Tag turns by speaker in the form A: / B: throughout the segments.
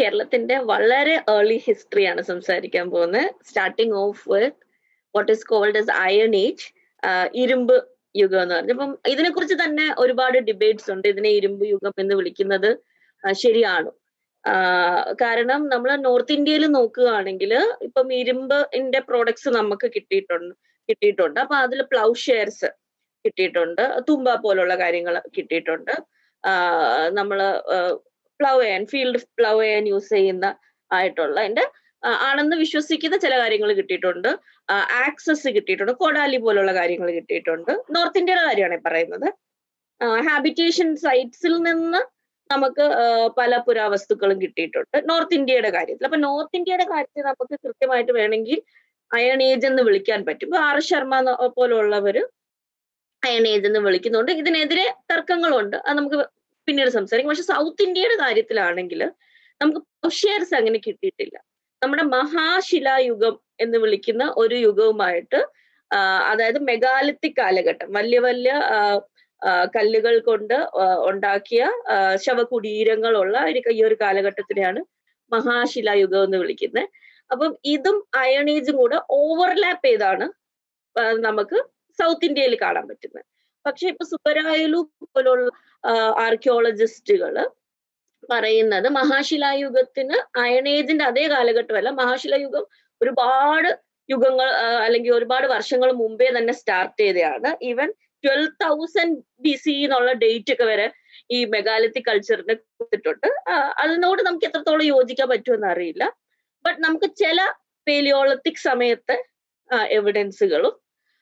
A: കേരളത്തിന്റെ വളരെ ഏർലി ഹിസ്റ്ററിയാണ് സംസാരിക്കാൻ പോകുന്നത് starting of with what is called as iron age ഇരുമ്പ് യുഗം എന്ന് പറഞ്ഞു അപ്പം ഇതിനെക്കുറിച്ച് തന്നെ ഒരുപാട് ഡിബേറ്റ്സ് ഉണ്ട് ഇതിനെ ഇരുമ്പ് യുഗം എന്ന് വിളിക്കുന്നത് ആ, ശരിയാണോ ആ, കാരണം നമ്മൾ നോർത്ത് ഇന്ത്യയിൽ നോക്കുകയാണെങ്കിൽ ഇപ്പം ഇരുമ്പിന്റെ പ്രോഡക്ട്സ് നമുക്ക് കിട്ടിയിട്ടുണ്ട് കിട്ടിയിട്ടുണ്ട് അപ്പൊ അതിൽ പ്ലൗ ഷെയർസ് കിട്ടിയിട്ടുണ്ട് തുമ്പ പോലുള്ള കാര്യങ്ങൾ കിട്ടിയിട്ടുണ്ട് നമ്മൾ പ്ലൗ ചെയ്യാൻ ഫീൽഡ് പ്ലൗ ചെയ്യാൻ യൂസ് ചെയ്യുന്ന ആയിട്ടുള്ള അതിന്റെ ആ, ആണെന്ന് വിശ്വസിക്കുന്ന ചില കാര്യങ്ങൾ കിട്ടിയിട്ടുണ്ട് ആക്സസ് കിട്ടിയിട്ടുണ്ട് കോടാലി പോലുള്ള കാര്യങ്ങൾ കിട്ടിയിട്ടുണ്ട് നോർത്ത് ഇന്ത്യയുടെ കാര്യമാണ് ഈ പറയുന്നത് ഹാബിറ്റേഷൻ സൈറ്റ്സിൽ നിന്ന് നമുക്ക് ആ, പല പുരാവസ്തുക്കളും കിട്ടിയിട്ടുണ്ട് നോർത്ത് ഇന്ത്യയുടെ കാര്യത്തിൽ അപ്പൊ നോർത്ത് ഇന്ത്യയുടെ കാര്യത്തിൽ നമുക്ക് കൃത്യമായിട്ട് വേണമെങ്കിൽ അയൺ ഏജ് എന്ന് വിളിക്കാൻ പറ്റും ഇപ്പൊ ആർ ശർമ്മ എന്ന് പോലുള്ളവര് അയൺ ഏജ് എന്ന് വിളിക്കുന്നുണ്ട് ഇതിനെതിരെ തർക്കങ്ങളുണ്ട് അത് നമുക്ക് പിന്നീട് സംസാരിക്കും പക്ഷെ സൗത്ത് ഇന്ത്യയുടെ കാര്യത്തിലാണെങ്കിൽ നമുക്ക് ഷെയർസ് അങ്ങനെ കിട്ടിയിട്ടില്ല നമ്മുടെ മഹാശിലായുഗം എന്ന് വിളിക്കുന്ന ഒരു യുഗവുമായിട്ട് ആ, അതായത് മെഗാലിത്തിക് കാലഘട്ടം വലിയ വലിയ ആ, ആ, കല്ലുകൾ കൊണ്ട് ആ, ഉണ്ടാക്കിയ ആ, ശവകുടീരങ്ങളുള്ള ഒരു- ഈ ഒരു കാലഘട്ടത്തിനെയാണ് മഹാശിലായുഗം എന്ന് വിളിക്കുന്നത് അപ്പം ഇതും അയൺ ഏജും കൂടെ ഓവർലാപ്പ് ചെയ്താണ് ആ, നമുക്ക് സൗത്ത് ഇന്ത്യയിൽ കാണാൻ പറ്റുന്നത് പക്ഷെ ഇപ്പൊ സുബരായലു പോലുള്ള ആർക്കിയോളജിസ്റ്റുകള് പറയുന്നത് മഹാശിലായുഗത്തിന് അയൺ ഏജിന്റെ അതേ കാലഘട്ടമല്ല മഹാശിലായുഗം ഒരുപാട് യുഗങ്ങൾ ആ, അല്ലെങ്കിൽ ഒരുപാട് വർഷങ്ങൾ മുമ്പേ തന്നെ സ്റ്റാർട്ട് ചെയ്തതാണ് even twelve thousand B C എന്നുള്ള ഡേറ്റ് ഒക്കെ വരെ ഈ മെഗാലിത്തിക് കൾച്ചറിന് കൊടുത്തിട്ടുണ്ട് ആ, അതിനോട് നമുക്ക് എത്രത്തോളം യോജിക്കാൻ പറ്റുമെന്ന് അറിയില്ല ബട്ട് നമുക്ക് ചില പേലിയോളത്തിക് സമയത്തെ എവിഡൻസുകളും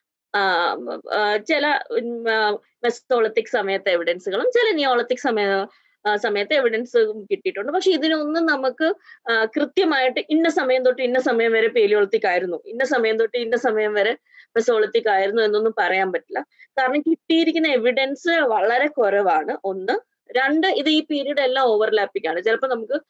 A: ചില മെസ്തോളത്തിക് സമയത്തെ എവിഡൻസുകളും ചില നിയോളത്തിക് സമയ ആ, സമയത്ത് എവിഡൻസും കിട്ടിയിട്ടുണ്ട് പക്ഷെ ഇതിനൊന്നും നമുക്ക് ആ, കൃത്യമായിട്ട് ഇന്ന സമയം തൊട്ട് ഇന്ന സമയം വരെ പേലിയോളത്തിക് ആയിരുന്നു ഇന്ന സമയം തൊട്ട് ഇന്ന സമയം വരെ മെസോളത്തിക് ആയിരുന്നു എന്നൊന്നും പറയാൻ പറ്റില്ല കാരണം കിട്ടിയിരിക്കുന്ന എവിഡൻസ് വളരെ കുറവാണ് ഒന്ന് രണ്ട് ഇത് ഈ പീരീഡ് എല്ലാം ഓവർലാപ്പിംഗ് ആണ് ചിലപ്പോൾ നമുക്ക്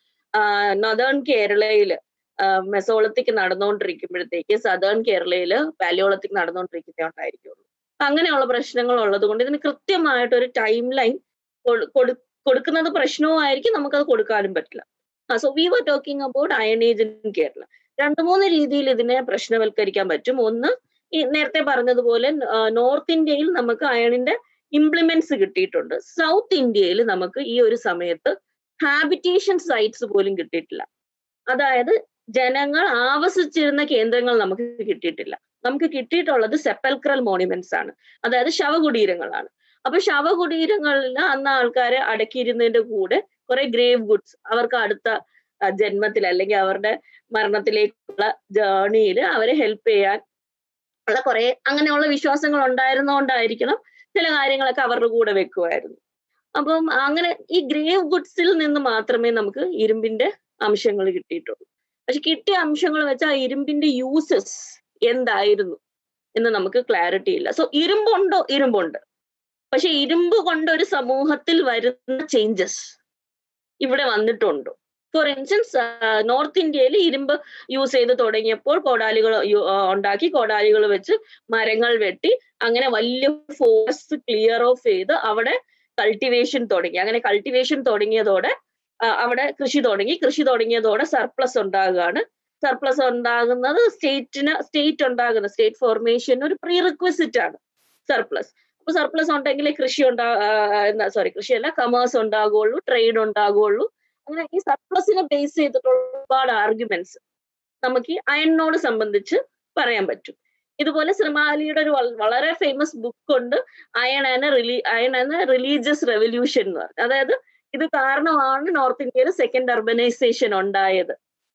A: നദേൺ കേരളയില് മെസോളത്തിക്ക് നടന്നുകൊണ്ടിരിക്കുമ്പോഴത്തേക്ക് സദേൺ കേരളയില് പാലിയോളത്തിക്ക് നടന്നുകൊണ്ടിരിക്കുന്നേ ഉണ്ടായിരിക്കുള്ളൂ അങ്ങനെയുള്ള പ്രശ്നങ്ങൾ ഉള്ളത് കൊണ്ട് ഇതിന് കൃത്യമായിട്ട് ഒരു ടൈം ലൈൻ കൊടുക്കുന്നത് പ്രശ്നവുമായിരിക്കും നമുക്കത് കൊടുക്കാനും പറ്റില്ല so we were talking about iron age in Kerala രണ്ട് മൂന്ന് രീതിയിൽ ഇതിനെ പ്രശ്നവൽക്കരിക്കാൻ പറ്റും ഒന്ന് ഈ നേരത്തെ പറഞ്ഞതുപോലെ നോർത്ത് ഇന്ത്യയിൽ നമുക്ക് അയണിന്റെ ഇംപ്ലിമെന്റ്സ് കിട്ടിയിട്ടുണ്ട് സൗത്ത് ഇന്ത്യയിൽ നമുക്ക് ഈ ഒരു സമയത്ത് ഹാബിറ്റേഷൻ സൈറ്റ്സ് പോലും കിട്ടിയിട്ടില്ല അതായത് ജനങ്ങൾ ആവസിച്ചിരുന്ന കേന്ദ്രങ്ങൾ നമുക്ക് കിട്ടിയിട്ടില്ല നമുക്ക് കിട്ടിയിട്ടുള്ളത് സെപ്പൽക്രൽ മോണിമെന്റ്സ് ആണ് അതായത് ശവകുടീരങ്ങളാണ് അപ്പൊ ശവകുടീരങ്ങളിൽ അന്ന് ആൾക്കാരെ അടക്കിയിരുന്നതിന്റെ കൂടെ കുറെ ഗ്രേവ് ഗുഡ്സ് അവർക്ക് അടുത്ത ആ, ജന്മത്തിൽ അല്ലെങ്കിൽ അവരുടെ മരണത്തിലേക്കുള്ള ജേർണിയിൽ അവരെ ഹെൽപ്പ് ചെയ്യാൻ ഉള്ള കുറെ അങ്ങനെയുള്ള വിശ്വാസങ്ങൾ ഉണ്ടായിരുന്നോണ്ടായിരിക്കണം ചില കാര്യങ്ങളൊക്കെ അവരുടെ കൂടെ വെക്കുമായിരുന്നു അപ്പം അങ്ങനെ ഈ ഗ്രേവ് ഗുഡ്സിൽ നിന്ന് മാത്രമേ നമുക്ക് ഇരുമ്പിന്റെ അംശങ്ങൾ കിട്ടിയിട്ടുള്ളൂ പക്ഷെ കിട്ടിയ അംശങ്ങൾ വെച്ചാൽ ആ ഇരുമ്പിന്റെ യൂസസ് എന്തായിരുന്നു എന്ന് നമുക്ക് ക്ലാരിറ്റി ഇല്ല സോ ഇരുമ്പുണ്ടോ ഇരുമ്പുണ്ട് പക്ഷെ ഇരുമ്പ് കൊണ്ട് ഒരു സമൂഹത്തിൽ വരുന്ന ചേഞ്ചസ് ഇവിടെ വന്നിട്ടുണ്ടോ ഫോർ ഇൻസ്റ്റൻസ് നോർത്ത് ഇന്ത്യയിൽ ഇരുമ്പ് യൂസ് ചെയ്ത് തുടങ്ങിയപ്പോൾ കോടാലികൾ യു- ആ, ഉണ്ടാക്കി കോടാലികൾ വെച്ച് മരങ്ങൾ വെട്ടി അങ്ങനെ വലിയ ഫോറസ്റ്റ് ക്ലിയർ ഓഫ് ചെയ്ത് അവിടെ കൾട്ടിവേഷൻ തുടങ്ങി അങ്ങനെ കൾട്ടിവേഷൻ തുടങ്ങിയതോടെ ആ, അവിടെ കൃഷി തുടങ്ങി കൃഷി തുടങ്ങിയതോടെ സർപ്ലസ് ഉണ്ടാകുകയാണ് സർപ്ലസ് ഉണ്ടാകുന്നത് സ്റ്റേറ്റിന് സ്റ്റേറ്റ് ഉണ്ടാകുന്ന സ്റ്റേറ്റ് ഫോർമേഷൻ ഒരു പ്രീ റിക്വസിറ്റ് ആണ് സർപ്ലസ് അപ്പൊ സർപ്ലസ് ഉണ്ടെങ്കിലേ കൃഷി ഉണ്ടാ സോറി കൃഷിയല്ല കമേഴ്സ് ഉണ്ടാകുള്ളൂ ട്രേഡ് ഉണ്ടാകുള്ളൂ അങ്ങനെ ഈ സർപ്ലസിനെ ബേസ് ചെയ്തിട്ടുള്ള ഒരുപാട് ആർഗ്യുമെന്റ്സ് നമുക്ക് ഈ അയണിനോട് സംബന്ധിച്ച് പറയാൻ പറ്റും ഇതുപോലെ ശ്രീമാലിയുടെ ഒരു വൾ- വളരെ ഫേമസ് ബുക്ക് ഉണ്ട് അയൺ ആൻഡ് റിലീ അയൺ ആൻഡ് റിലീജിയസ് റെവല്യൂഷൻ എന്ന് പറഞ്ഞു അതായത് ഇത് കാരണമാണ് നോർത്ത് ഇന്ത്യയിൽ സെക്കൻഡ് അർബനൈസേഷൻ ഉണ്ടായത്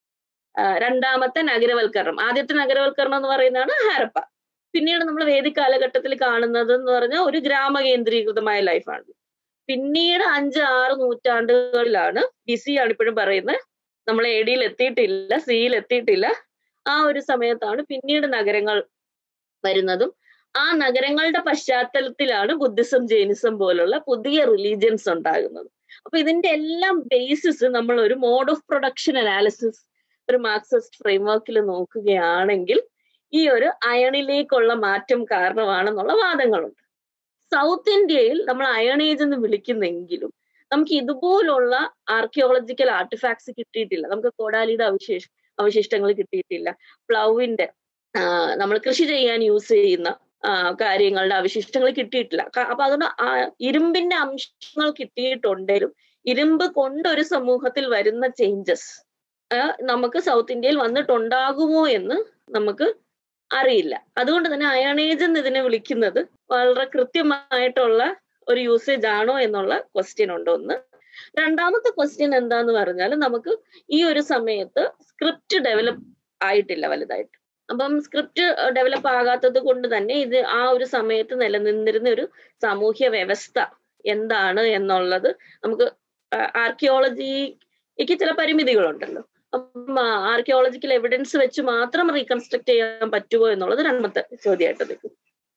A: ആ, രണ്ടാമത്തെ നഗരവൽക്കരണം ആദ്യത്തെ നഗരവൽക്കരണം എന്ന് പറയുന്നതാണ് ഹാരപ്പ പിന്നീട് നമ്മൾ വേദിക് കാലഘട്ടത്തിൽ കാണുന്നത് എന്ന് പറഞ്ഞാൽ ഒരു ഗ്രാമ കേന്ദ്രീകൃതമായ ലൈഫാണ് പിന്നീട് അഞ്ച് ആറ് നൂറ്റാണ്ടുകളിലാണ് ബി സി ആണ് ഇപ്പോഴും പറയുന്നത് നമ്മൾ എ ഡിയിൽ എത്തിയിട്ടില്ല സിയിൽ എത്തിയിട്ടില്ല ആ ഒരു സമയത്താണ് പിന്നീട് നഗരങ്ങൾ വരുന്നതും ആ നഗരങ്ങളുടെ പശ്ചാത്തലത്തിലാണ് ബുദ്ധിസം ജൈനിസം പോലുള്ള പുതിയ റിലീജിയൻസ് ഉണ്ടാകുന്നത് അപ്പൊ ഇതിന്റെ എല്ലാം ബേസിസ് നമ്മൾ ഒരു മോഡ് ഓഫ് പ്രൊഡക്ഷൻ അനാലിസിസ് ഒരു മാർക്സിസ്റ്റ് ഫ്രെയിംവർക്കിൽ നോക്കുകയാണെങ്കിൽ ഈ ഒരു അയണിലേക്കുള്ള മാറ്റം കാരണമാണെന്നുള്ള വാദങ്ങളുണ്ട് സൗത്ത് ഇന്ത്യയിൽ നമ്മൾ അയൺ ഏജ് എന്ന് വിളിക്കുന്നെങ്കിലും നമുക്ക് ഇതുപോലുള്ള ആർക്കിയോളജിക്കൽ ആർട്ടിഫാക്ട്സ് കിട്ടിയിട്ടില്ല നമുക്ക് കോടാലിയുടെ അവശേഷ അവശിഷ്ടങ്ങൾ കിട്ടിയിട്ടില്ല പ്ലവിന്റെ നമ്മൾ കൃഷി ചെയ്യാൻ യൂസ് ചെയ്യുന്ന ആ, കാര്യങ്ങളുടെ അവശിഷ്ടങ്ങൾ കിട്ടിയിട്ടില്ല ക- അപ്പൊ അതുകൊണ്ട് ആ ഇരുമ്പിന്റെ അംശങ്ങൾ കിട്ടിയിട്ടുണ്ടെങ്കിലും ഇരുമ്പ് കൊണ്ട് ഒരു സമൂഹത്തിൽ വരുന്ന ചേഞ്ചസ് നമുക്ക് സൗത്ത് ഇന്ത്യയിൽ വന്നിട്ടുണ്ടാകുമോ എന്ന് നമുക്ക് അറിയില്ല അതുകൊണ്ട് തന്നെ അയണേജ് എന്ന് ഇതിനെ വിളിക്കുന്നത് വളരെ കൃത്യമായിട്ടുള്ള ഒരു യൂസേജ് ആണോ എന്നുള്ള ക്വസ്റ്റ്യൻ ഉണ്ട് ഒന്ന് രണ്ടാമത്തെ ക്വസ്റ്റ്യൻ എന്താന്ന് പറഞ്ഞാൽ നമുക്ക് ഈ ഒരു സമയത്ത് സ്ക്രിപ്റ്റ് ഡെവലപ്പ് ആയിട്ടില്ല വലുതായിട്ട് അപ്പം സ്ക്രിപ്റ്റ് ഡെവലപ്പ് ആകാത്തത് കൊണ്ട് തന്നെ ഇത് ആ ഒരു സമയത്ത് നിലനിന്നിരുന്ന ഒരു സാമൂഹ്യ വ്യവസ്ഥ എന്താണ് എന്നുള്ളത് നമുക്ക് ആർക്കിയോളജിക്ക് ചില പരിമിതികളുണ്ടല്ലോ അപ്പം ആർക്കിയോളജിക്കൽ എവിഡൻസ് വെച്ച് മാത്രം റീകൺസ്ട്രക്ട് ചെയ്യാൻ പറ്റുമോ എന്നുള്ളത് രണ്ടാമത്തെ ചോദ്യമായിട്ട് നിൽക്കും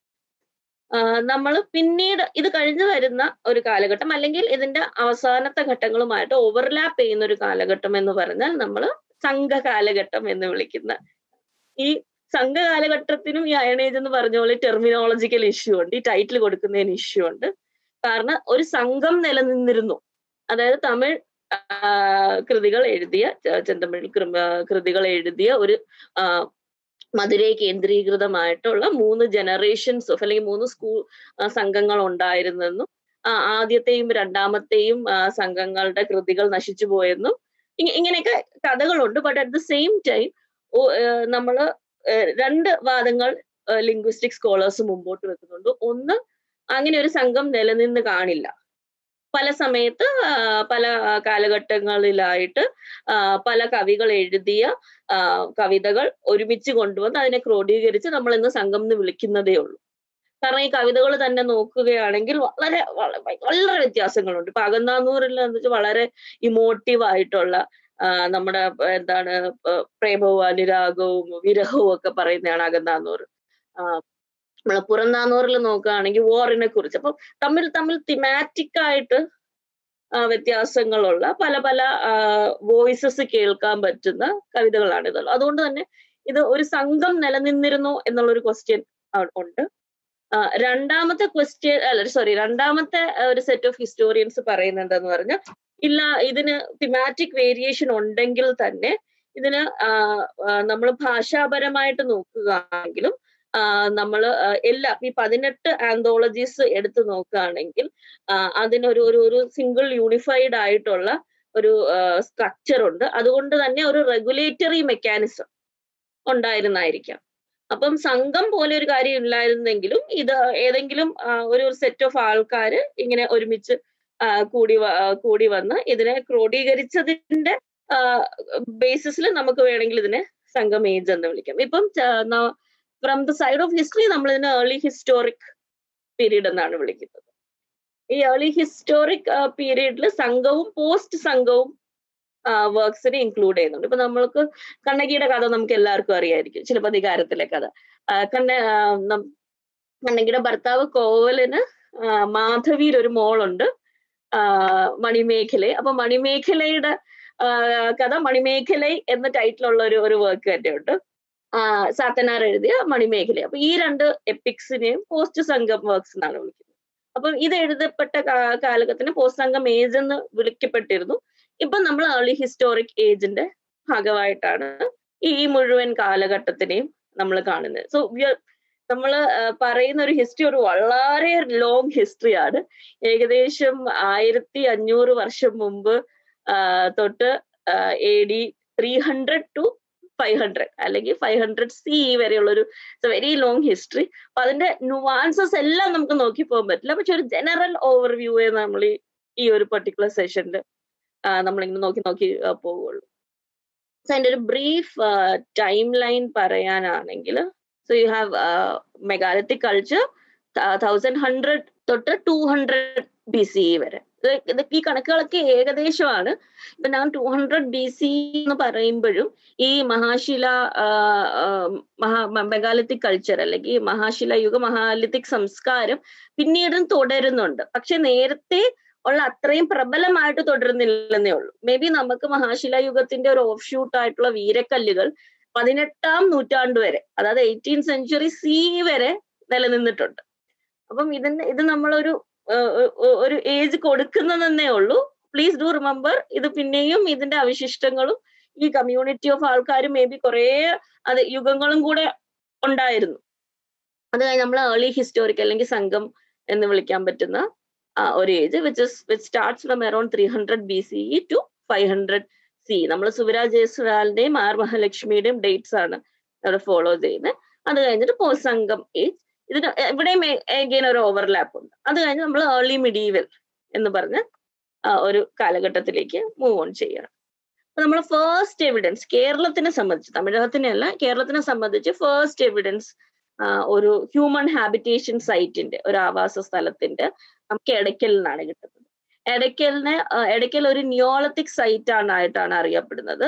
A: നമ്മൾ പിന്നീട് ഇത് കഴിഞ്ഞു വരുന്ന ഒരു കാലഘട്ടം അല്ലെങ്കിൽ ഇതിന്റെ അവസാനത്തെ ഘട്ടങ്ങളുമായിട്ട് ഓവർലാപ്പ് ചെയ്യുന്ന ഒരു കാലഘട്ടം എന്ന് പറഞ്ഞാൽ നമ്മൾ സംഘ കാലഘട്ടം എന്ന് വിളിക്കുന്ന ഈ സംഘ കാലഘട്ടത്തിനും ഈ അയണേജ് എന്ന് പറഞ്ഞ പോലെ ടെർമിനോളജിക്കൽ ഇഷ്യൂ ഉണ്ട് ഈ ടൈറ്റിൽ കൊടുക്കുന്നതിന് ഇഷ്യൂ ഉണ്ട് കാരണം ഒരു സംഘം നിലനിന്നിരുന്നു അതായത് തമിഴ് ആ, കൃതികൾ എഴുതിയ ചെ- ചെന്തമിഴ് കൃ- ആ, കൃതികൾ എഴുതിയ ഒരു ആ, മധുരൈ കേന്ദ്രീകൃതമായിട്ടുള്ള മൂന്ന് ജനറേഷൻസ് ഓഫ് അല്ലെങ്കിൽ മൂന്ന് സ്കൂൾ സംഘങ്ങൾ ഉണ്ടായിരുന്നെന്നും ആ, ആദ്യത്തെയും രണ്ടാമത്തെയും ആ, സംഘങ്ങളുടെ കൃതികൾ നശിച്ചു പോയെന്നും ഇങ്ങ- ഇങ്ങനെയൊക്കെ കഥകളുണ്ട് but at the same time നമ്മള് ഏഹ് രണ്ട് വാദങ്ങൾ ലിംഗ്വിസ്റ്റിക് സ്കോളേഴ്സ് മുമ്പോട്ട് വെക്കുന്നുണ്ട് ഒന്ന് അങ്ങനെ ഒരു സംഘം നിലനിന്ന് കാണില്ല പല സമയത്ത് ആ, പല ആ, കാലഘട്ടങ്ങളിലായിട്ട് ആ, പല കവികൾ എഴുതിയ ആ, കവിതകൾ ഒരുമിച്ച് കൊണ്ടുവന്ന് അതിനെ ക്രോഡീകരിച്ച് നമ്മൾ ഇന്ന് സംഘം എന്ന് വിളിക്കുന്നതേ ഉള്ളൂ കാരണം ഈ കവിതകൾ തന്നെ നോക്കുകയാണെങ്കിൽ വളരെ വള- വളരെ വ്യത്യാസങ്ങളുണ്ട് ഇപ്പൊ അകന്നാന്നൂറിൽ എന്ന് വെച്ചാൽ വളരെ ഇമോട്ടീവ് ആയിട്ടുള്ള ആ, നമ്മുടെ ആ, എന്താണ് ആ, പ്രേമവും അനുരാഗവും വിരഹവും ഒക്കെ പറയുന്നതാണ് അകന്നാന്നൂർ ആ, നമ്മളെ പുറന്നാന്നൂറിൽ നോക്കുകയാണെങ്കിൽ വാറിനെ കുറിച്ച് അപ്പൊ തമ്മിൽ തമ്മിൽ തിമാറ്റിക് ആയിട്ട് ആ, വ്യത്യാസങ്ങളുള്ള പല പല വോയിസസ് കേൾക്കാൻ പറ്റുന്ന കവിതകളാണ് ഇതല്ലോ അതുകൊണ്ട് തന്നെ ഇത് ഒരു സംഘം നിലനിന്നിരുന്നോ എന്നുള്ളൊരു ക്വസ്റ്റ്യൻ ഉണ്ട് ആ, രണ്ടാമത്തെ ക്വസ്റ്റ്യൻ അല്ല സോറി രണ്ടാമത്തെ ആ, ഒരു സെറ്റ് ഓഫ് ഹിസ്റ്റോറിയൻസ് പറയുന്നത് എന്താന്ന് പറഞ്ഞാൽ ഇല്ല ഇതിന് തിമാറ്റിക് വേരിയേഷൻ ഉണ്ടെങ്കിൽ തന്നെ ഇതിന് നമ്മൾ ഭാഷാപരമായിട്ട് നോക്കുകയാണെങ്കിലും നമ്മൾ എല്ലാ ഈ പതിനെട്ട് ആന്തോളജീസ് എടുത്തു നോക്കുകയാണെങ്കിൽ ആ, അതിനൊരു ഒരു ഒരു സിംഗിൾ യൂണിഫൈഡ് ആയിട്ടുള്ള ഒരു സ്ട്രക്ചർ ഉണ്ട് അതുകൊണ്ട് തന്നെ ഒരു റെഗുലേറ്ററി മെക്കാനിസം ഉണ്ടായിരുന്നായിരിക്കാം അപ്പം സംഘം പോലെ ഒരു കാര്യം ഇല്ലായിരുന്നെങ്കിലും ഇത് ഏതെങ്കിലും ആ, ഒരു സെറ്റ് ഓഫ് ആൾക്കാര് ഇങ്ങനെ ഒരുമിച്ച് ആ, കൂടി വ- ആ, കൂടി വന്ന് ഇതിനെ ക്രോഡീകരിച്ചതിന്റെ ബേസിസിൽ നമുക്ക് വേണമെങ്കിൽ ഇതിനെ സംഘം ഏജ് എന്ന് വിളിക്കാം ഇപ്പം from the side of history നമ്മൾ ഇതിനെ ഏർലി ഹിസ്റ്റോറിക് പീരീഡ് എന്നാണ് വിളിക്കുന്നത് ഈ ഏർലി ഹിസ്റ്റോറിക് പീരീഡിൽ സംഘവും പോസ്റ്റ് സംഘവും വർക്ക്സിനെ ഇൻക്ലൂഡ് ചെയ്യുന്നുണ്ട് ഇപ്പൊ നമ്മൾക്ക് കണ്ണകിയുടെ കഥ നമുക്ക് എല്ലാവർക്കും അറിയായിരിക്കും ചിലപ്പതികാരത്തിലെ കഥ ആ, കണ്ണ ആ, നം- കണ്ണകിയുടെ ഭർത്താവ് കോവലന് ആ, മാധവിയിൽ ഒരു മോളുണ്ട് ആ, മണിമേഖല അപ്പൊ മണിമേഖലയുടെ ആ, കഥ മണിമേഖലൈ എന്ന ടൈറ്റിലുള്ള ഒരു ഒരു വർക്ക് തന്നെ ഉണ്ട് ആ, സാത്തനാർ എഴുതിയ മണിമേഖല അപ്പൊ ഈ രണ്ട് എപ്പിക്സിനെയും പോസ്റ്റ് സംഘം വർക്ക്സ് എന്നാണ് വിളിക്കുന്നത് അപ്പം ഇത് എഴുതപ്പെട്ട കാ- കാലഘട്ടത്തിന് പോസ്റ്റ് സംഘം ഏജ് എന്ന് വിളിക്കപ്പെട്ടിരുന്നു ഇപ്പൊ നമ്മൾ ഏർലി ഹിസ്റ്റോറിക് ഏജിന്റെ ഭാഗമായിട്ടാണ് ഈ മുഴുവൻ കാലഘട്ടത്തിനെയും നമ്മൾ കാണുന്നത് സോ നമ്മൾ പറയുന്ന ഒരു ഹിസ്റ്ററി ഒരു വളരെ ലോങ് ഹിസ്റ്ററിയാണ് ഏകദേശം ആയിരത്തി അഞ്ഞൂറ് വർഷം മുമ്പ് ആ, തൊട്ട് A D three hundred to five hundred അല്ലെങ്കിൽ ഫൈവ് ഹൺഡ്രഡ് സി വരെയുള്ള ഒരു വെരി ലോങ് ഹിസ്റ്ററി അപ്പൊ അതിന്റെ നുവാൻസസ് എല്ലാം നമുക്ക് നോക്കി പോകാൻ പറ്റില്ല പക്ഷെ ഒരു ജനറൽ ഓവർവ്യൂവേ നമ്മൾ ഈ ഈ ഒരു പെർട്ടിക്കുലർ സെഷനിൽ നമ്മളിങ്ങനെ നോക്കി നോക്കി ആ, പോവുള്ളൂ സോ അതിന്റെ ഒരു ബ്രീഫ് ടൈം ലൈൻ പറയാനാണെങ്കിൽ so you have megalithic culture thousand hundred തൊട്ട് ടു ഹൺഡ്രഡ് ബി സി വരെ ഇത് ഇതൊക്കെ ഈ കണക്കുകളൊക്കെ ഏകദേശമാണ് ഇപ്പൊ ഞാൻ ടു ഹൺഡ്രഡ് ബി സി എന്ന് പറയുമ്പോഴും ഈ മഹാശില ആ, ആ, മഹാ മെഗാലിത്തിക് കൾച്ചർ അല്ലെങ്കിൽ മഹാശില യുഗ മഹാലിത്തിക് സംസ്കാരം പിന്നീടും തുടരുന്നുണ്ട് പക്ഷെ നേരത്തെ ഉള്ള അത്രയും പ്രബലമായിട്ട് തുടരുന്നില്ലെന്നേ ഉള്ളൂ മേ ബി നമുക്ക് മഹാശില യുഗത്തിന്റെ ഒരു ഓഫ് ഷൂട്ട് ആയിട്ടുള്ള വീരക്കല്ലുകൾ പതിനെട്ടാം നൂറ്റാണ്ട് വരെ അതായത് എയ്റ്റീൻ സെഞ്ചുറി സി വരെ നിലനിന്നിട്ടുണ്ട് അപ്പം ഇതിന്റെ ഇത് നമ്മളൊരു ഒരു ഏജ് കൊടുക്കുന്നതെന്നേ ഉള്ളൂ പ്ലീസ് ഡു റിമെമ്പർ ഇത് പിന്നെയും ഇതിന്റെ അവശിഷ്ടങ്ങളും ഈ കമ്മ്യൂണിറ്റി ഓഫ് ആൾക്കാർ മേ ബി കുറേ അത് യുഗങ്ങളും കൂടെ ഉണ്ടായിരുന്നു അത് കഴിഞ്ഞ് നമ്മൾ ഏർലി ഹിസ്റ്റോറിക് അല്ലെങ്കിൽ സംഘം എന്ന് വിളിക്കാൻ പറ്റുന്ന ഒരു age which is which starts from around three hundred B C E to five hundred C നമ്മൾ സുവരാജ് ജയസ്വാലിന്റെയും ആർ മഹാലക്ഷ്മിയുടെയും ഡേറ്റ്സ് ആണ് അവിടെ ഫോളോ ചെയ്യുന്നത് അത് കഴിഞ്ഞിട്ട് പോസ്റ്റ് സംഘം ഏജ് ഇതിന് ഇവിടെയും എഗെയിൻ ഒരു ഓവർലാപ്പ് ഉണ്ട് അത് കഴിഞ്ഞ് നമ്മൾ ഏർലി മിഡീവൽ എന്ന് പറഞ്ഞ ഒരു കാലഘട്ടത്തിലേക്ക് മൂവ് ഓൺ ചെയ്യണം അപ്പൊ നമ്മൾ ഫസ്റ്റ് എവിഡൻസ് കേരളത്തിനെ സംബന്ധിച്ച് തമിഴകത്തിനെ അല്ല കേരളത്തിനെ സംബന്ധിച്ച് ഫസ്റ്റ് എവിഡൻസ് ഒരു ഹ്യൂമൻ ഹാബിറ്റേഷൻ സൈറ്റിന്റെ ഒരു ആവാസ സ്ഥലത്തിന്റെ നമുക്ക് എടയ്ക്കൽ നിന്നാണ് കിട്ടുന്നത് എടയ്ക്കലിന് എടയ്ക്കൽ ഒരു നിയോളത്തിക് സൈറ്റ് ആണ് ആയിട്ടാണ് അറിയപ്പെടുന്നത്